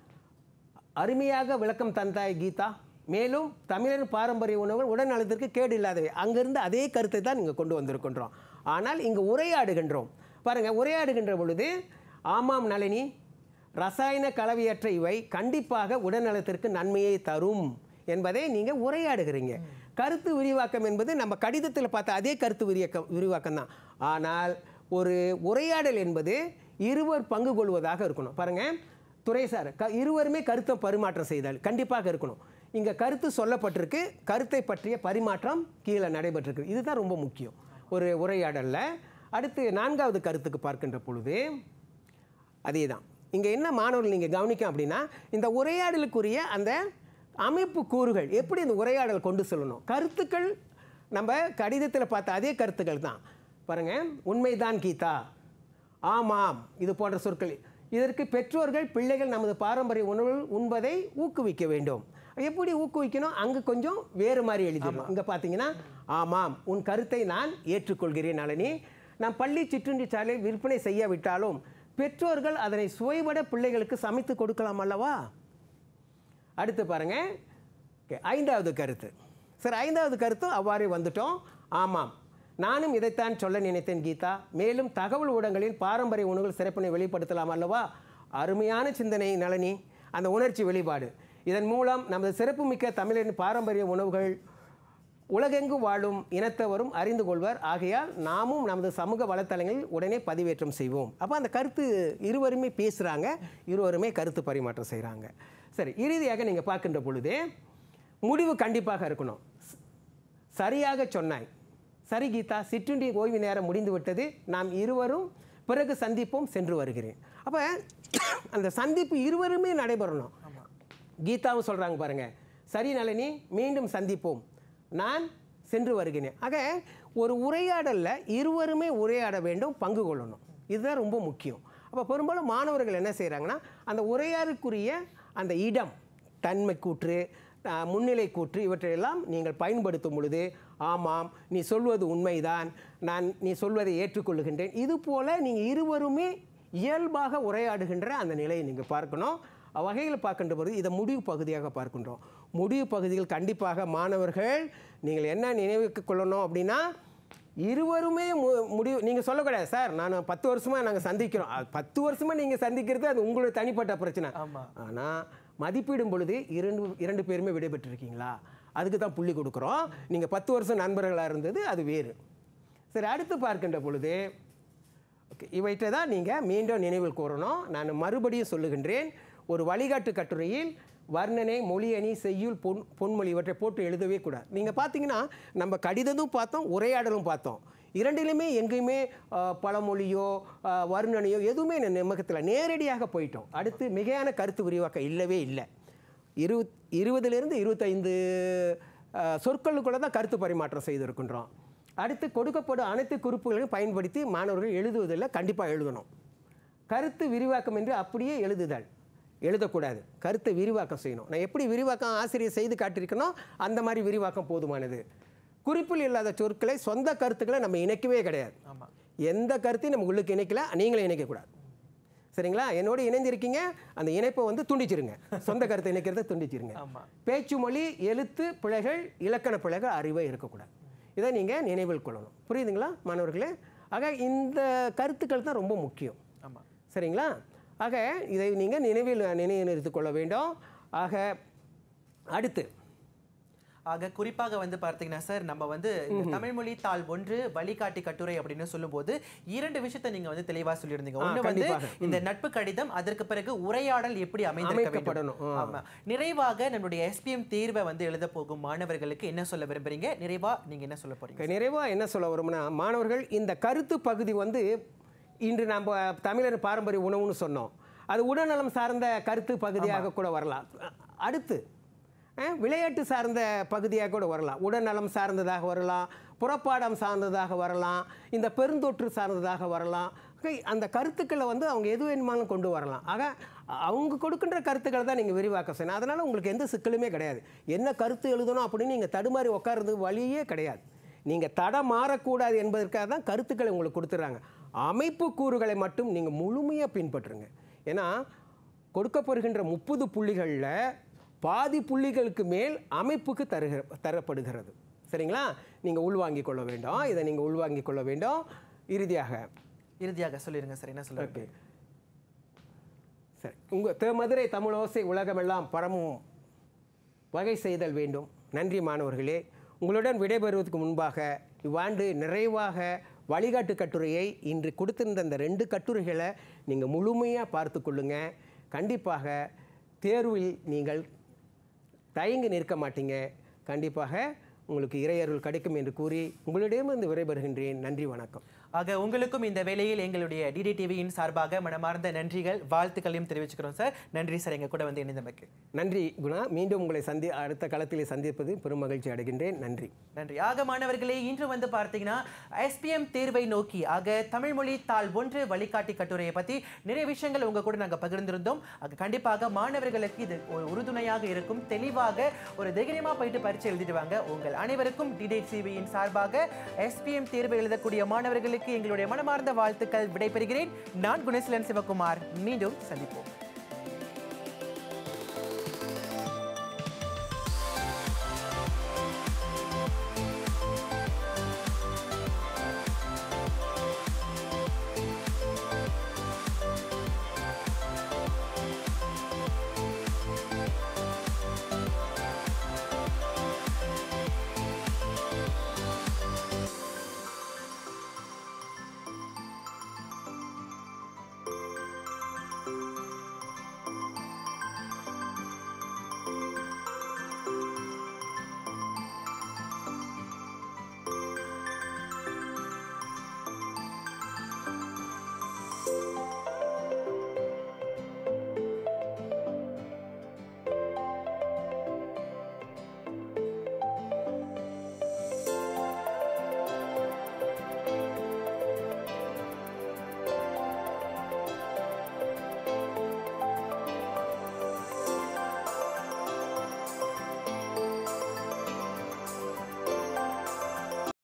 அருமையாக விளக்கம் தந்தாய் கீதா மேலும் தமிழர் பாரம்பரிய உணவுகள் உடல் நலத்திற்கு கேடு இல்லாதவை அங்கிருந்து அதே கருத்தை தான் நீங்கள் கொண்டு வந்திருக்கின்றோம் ஆனால் இங்கு உரையாடுகின்றோம் பாருங்க உரையாடுகின்ற பொழுது ஆமாம் நளினி ரசாயன கலவையற்ற இவை கண்டிப்பாக உடல்நலத்திற்கு நன்மையை தரும் என்பதை நீங்கள் உரையாடுகிறீங்க கருத்து விரிவாக்கம் என்பது நம்ம கடிதத்தில் பார்த்த அதே கருத்து விரிவாக்கம் விரிவாக்கம் தான் ஆனால் ஒரு உரையாடல் என்பது இருவர் பங்கு கொள்வதாக இருக்கணும் பாருங்க துறை சார் க இருவருமே கருத்தை பரிமாற்றம் செய்தால் கண்டிப்பாக இருக்கணும் இங்கே கருத்து சொல்லப்பட்டிருக்கு கருத்தை பற்றிய பரிமாற்றம் கீழே நடைபெற்றிருக்கு இதுதான் ரொம்ப முக்கியம் ஒரு உரையாடலில் அடுத்து நான்காவது கருத்துக்கு பார்க்கின்ற பொழுது அதே தான் இங்கே என்ன மாணவர்கள் நீங்கள் கவனிக்கும் அப்படின்னா இந்த உரையாடலுக்குரிய அந்த அமைப்பு கூறுகள் எப்படி இந்த உரையாடல் கொண்டு செல்லணும் கருத்துக்கள் நம்ம கடிதத்தில் பார்த்த அதே கருத்துக்கள் தான் பாருங்க உண்மைதான் கீதா ஆமாம் இது போன்ற சொற்கள் இதற்கு பெற்றோர்கள் பிள்ளைகள் நமது பாரம்பரிய உணவு உண்பதை ஊக்குவிக்க வேண்டும் எப்படி ஊக்குவிக்கணும் அங்கே கொஞ்சம் வேறு மாதிரி எழுதிடணும் இங்கே பார்த்தீங்கன்னா ஆமாம் உன் கருத்தை நான் ஏற்றுக்கொள்கிறேன் நளினி நான் பள்ளி சிற்றுண்டி சாலை விற்பனை செய்யாவிட்டாலும் பெற்றோர்கள் அதனை சுவைபட பிள்ளைகளுக்கு சமைத்து கொடுக்கலாம் அல்லவா அடுத்து பாருங்க Okay, ஐந்தாவது கருத்து சரி ஐந்தாவது கருத்தும் அவ்வாறே வந்துட்டோம் ஆமாம் நானும் இதைத்தான் சொல்ல நினைத்தேன் கீதா மேலும் தகவல் ஊடகங்களில் பாரம்பரிய உணவுகள் சிறப்பினை வெளிப்படுத்தலாம் அல்லவா அருமையான சிந்தனை நளினி அந்த உணர்ச்சி வெளிப்பாடு இதன் மூலம் நமது சிறப்புமிக்க தமிழரின் பாரம்பரிய உணவுகள் உலகெங்கும் வாழும் இனத்தவரும் அறிந்து கொள்வர் ஆகையால் நாமும் நமது சமூக வலைத்தளங்களில் உடனே பதிவேற்றம் செய்வோம் அப்போ அந்த கருத்து இருவருமே பேசுகிறாங்க இருவருமே கருத்து பரிமாற்றம் செய்கிறாங்க சரி இறுதியாக நீங்கள் பார்க்கின்ற பொழுது முடிவு கண்டிப்பாக இருக்கணும் ச- சரியாக சொன்னாய் சரி கீதா சிற்றுண்டி ஓய்வு நேரம் முடிந்து விட்டது நாம் இருவரும் பிறகு சந்திப்போம் சென்று வருகிறேன் அப்போ அந்த சந்திப்பு இருவருமே நடைபெறணும் கீதாவும் சொல்கிறாங்க பாருங்க சரி நளினி மீண்டும் சந்திப்போம் நான் சென்று வருகிறேன் ஆக ஒரு உரையாடலில் இருவருமே உரையாட வேண்டும் பங்கு கொள்ளணும் இதுதான் ரொம்ப முக்கியம் அப்போ பெரும்பாலும் மாணவர்கள் என்ன செய்கிறாங்கன்னா அந்த உரையாடலுக்குரிய அந்த இடம் தன்மை கூற்று அஹ், முன்னிலை கூற்று இவற்றையெல்லாம் நீங்கள் பயன்படுத்தும் பொழுது ஆமாம் நீ சொல்வது உண்மைதான் நான் நீ சொல்வதை ஏற்றுக்கொள்ளுகின்றேன் இது போல் நீங்கள் இருவருமே இயல்பாக உரையாடுகின்ற அந்த நிலையை நீங்கள் பார்க்கணும் வகையில் பார்க்கின்ற பொழுது இதை முடிவு பகுதியாக பார்க்கின்றோம் முடிவு பகுதியில் கண்டிப்பாக மாணவர்கள் நீங்கள் என்ன நினைவுக்கு கொள்ளணும் அப்படின்னா இருவருமே மு- முடிவு நீங்கள் சொல்லக்கூடாது சார் நான் பத்து வருஷமாக நாங்கள் சந்திக்கிறோம் அது பத்து வருஷமாக நீங்கள் சந்திக்கிறது அது உங்களுடைய தனிப்பட்ட பிரச்சனை ஆமா. ஆனால் மதிப்பிடும் பொழுது இரண்டு இரண்டு பேருமே விடைபெற்றிருக்கீங்களா அதுக்கு தான் புள்ளி கொடுக்குறோம் நீங்கள் பத்து வருஷம் நண்பர்களாக இருந்தது அது வேறு சரி அடுத்து பார்க்கின்ற பொழுது ஓகே இவற்றை தான் நீங்கள் மீண்டும் நினைவில் கூறணும் நான் மறுபடியும் சொல்லுகின்றேன் ஒரு வழிகாட்டு கட்டுரையில் வர்ணனை மொழி அணி செய்யுள் பொன் பொன்மொழி இவற்றை போட்டு எழுதவே கூடாது நீங்கள் பார்த்தீங்கன்னா நம்ம கடிதமும் பார்த்தோம் உரையாடலும் பார்த்தோம் இரண்டிலுமே எங்கேயுமே ஆ, பழமொழியோ ஆ, வர்ணனையோ எதுவுமே நமக்கத்தில் நேரடியாக போயிட்டோம் அடுத்து மிகையான கருத்து விரிவாக்கம் இல்லவே இல்லை இரு இருபதுலேருந்து இருபத்தைந்து அஹ், சொற்களுக்குள்ள தான் கருத்து பரிமாற்றம் செய்திருக்கின்றோம் அடுத்து கொடுக்கப்படும் அனைத்து குறிப்புகளையும் பயன்படுத்தி மாணவர்கள் எழுதுவதில் கண்டிப்பாக எழுதணும் கருத்து விரிவாக்கம் என்று அப்படியே எழுதுதல் எழுதக்கூடாது கருத்தை விரிவாக்கம் செய்யணும் நான் எப்படி விரிவாக்கம் ஆசிரியர் செய்து காட்டியிருக்கனோ அந்த மாதிரி விரிவாக்கம் போதுமானது குறிப்பில் இல்லாத சொற்களை சொந்த கருத்துக்களை நம்ம இணைக்கவே கிடையாது ஆமா எந்த கருத்தையும் நம்ம உள்ளுக்கு இணைக்கல நீங்களும் இணைக்கக்கூடாது சரிங்களா என்னோட இணைந்திருக்கீங்க அந்த இணைப்பை வந்து துண்டிச்சிருங்க சொந்த கருத்தை இணைக்கிறத துண்டிச்சிருங்க ஆமா. பேச்சு மொழி எழுத்து பிழைகள் இலக்கண பிழைகள் அறிவே இருக்கக்கூடாது இதை நீங்கள் நினைவில் கொள்ளணும் புரியுதுங்களா மாணவர்களே ஆக இந்த கருத்துக்கள் தான் ரொம்ப முக்கியம் ஆமா சரிங்களா ஆக இதை நீங்கள் நினைவில் நினைவு நிறுத்திக் கொள்ள வேண்டும் ஆக அடுத்து ஆக குறிப்பாக வந்து பார்த்தீங்கன்னா சார் நம்ம வந்து இந்த தமிழ் மொழி தாள் ஒன்று வழிகாட்டி கட்டுரை அப்படின்னு சொல்லும்போது இரண்டு விஷயத்தை நீங்க வந்து தெளிவா சொல்லியிருந்தீங்க ஆ, ஒண்ணு வந்து கண்டிப்பாக. இந்த நட்பு கடிதம் அதற்கு பிறகு உரையாடல் எப்படி அமைந்திருக்க அமைக்கப்படணும். வேண்டும் ஆ. ஆமா நிறைவாக நம்மளுடைய எஸ்பிஎம் தேர்வை வந்து எழுத போகும் மாணவர்களுக்கு என்ன சொல்ல விரும்புறீங்க நிறைவா நீங்க என்ன சொல்ல போறீங்க நிறைவாக என்ன சொல்ல வரும்னா மாணவர்கள் இந்த கருத்து பகுதி வந்து இன்று நம்ம தமிழர் பாரம்பரிய உணவுன்னு சொன்னோம் அது உடல்நலம் சார்ந்த கருத்து பகுதியாக கூட வரலாம் அ- அடுத்து அஹ், விளையாட்டு சார்ந்த பகுதியாக கூட வரலாம் உடல்நலம் சார்ந்ததாக வரலாம் புறப்பாடம் சார்ந்ததாக வரலாம் இந்த பெருந்தொற்று சார்ந்ததாக வரலாம் Okay, அந்த கருத்துக்களை வந்து அவங்க எது வேணுமானாலும் கொண்டு வரலாம் ஆக அவங்க கொடுக்கின்ற கருத்துக்களை தான் நீங்கள் விரிவாக்க செய்யணும் அதனால் உங்களுக்கு எந்த சிக்கலுமே கிடையாது என்ன கருத்து எழுதணும் அப்படின்னு நீங்கள் தடுமாறி உட்கார்றது வழியே கிடையாது நீங்கள் தடம் மாறக்கூடாது என்பதற்காக தான் கருத்துக்களை உங்களுக்கு கொடுத்துட்றாங்க அமைப்பு கூறுகளை மட்டும் நீங்கள் முழுமையாக பின்பற்றுங்க ஏன்னா கொடுக்கப்படுகின்ற முப்பது புள்ளிகளில் பாதி புள்ளிகளுக்கு மேல் அமைப்புக்கு தருகிற தரப்படுகிறது சரிங்களா நீங்கள் உள்வாங்கிக் கொள்ள வேண்டும் இதை நீங்கள் உள்வாங்கிக் கொள்ள வேண்டும் இறுதியாக இறுதியாக சொல்லிடுங்க சார் என்ன சொல்லுங்க ஓகே சரி உங்கள் தே மதுரை தமிழ் ஓசை உலகமெல்லாம் பரமும் வகை செய்தல் வேண்டும் நன்றி மாணவர்களே உங்களுடன் விடைபெறுவதற்கு முன்பாக இவ்வாண்டு நிறைவாக வழிகாட்டு கட்டுரையை இன்று கொடுத்திருந்த அந்த ரெண்டு கட்டுரைகளை நீங்கள் முழுமையாக பார்த்து கொள்ளுங்க கண்டிப்பாக தேர்வில் நீங்கள் தயங்கி நிற்க மாட்டீங்க கண்டிப்பாக உங்களுக்கு இறையருள் கிடைக்கும் என்று கூறி உங்களிடமிருந்து விடைபெறுகின்றேன் நன்றி வணக்கம் ஆக உங்களுக்கும் இந்த வேளையில் எங்களுடைய டிடி டிவியின் சார்பாக மனமார்ந்த நன்றிகள் வாழ்த்துக்களையும் தெரிவிச்சுக்கிறோம் சார் நன்றி சார் எங்க கூட வந்து இணைந்தமைக்கு நன்றி குணா மீண்டும் உங்களை சந்தி அடுத்த களத்திலே சந்திப்பது பெரும் மகிழ்ச்சி அடைகின்றேன் நன்றி நன்றி ஆக மாணவர்களே இன்று வந்து பார்த்தீங்கன்னா எஸ்பிஎம் தேர்வை நோக்கி ஆக தமிழ் மொழி தாள் ஒன்று வழிகாட்டி கட்டுரையை பற்றி நிறைய விஷயங்கள் உங்க கூட நாங்கள் பகிர்ந்திருந்தோம் ஆக கண்டிப்பாக மாணவர்களுக்கு இது ஒரு உறுதுணையாக இருக்கும் தெளிவாக ஒரு தைரியமா போயிட்டு பரீட்சை எழுதிடுவாங்க உங்கள் அனைவருக்கும் டிடே சிவியின் சார்பாக எஸ்பிஎம் தேர்வு எழுதக்கூடிய மாணவர்களுக்கு எங்களுடைய மனமார்ந்த வாழ்த்துக்கள் விடைபெறுகிறேன் நான் குணசீலன் சிவகுமார் மீண்டும் சந்திப்போம்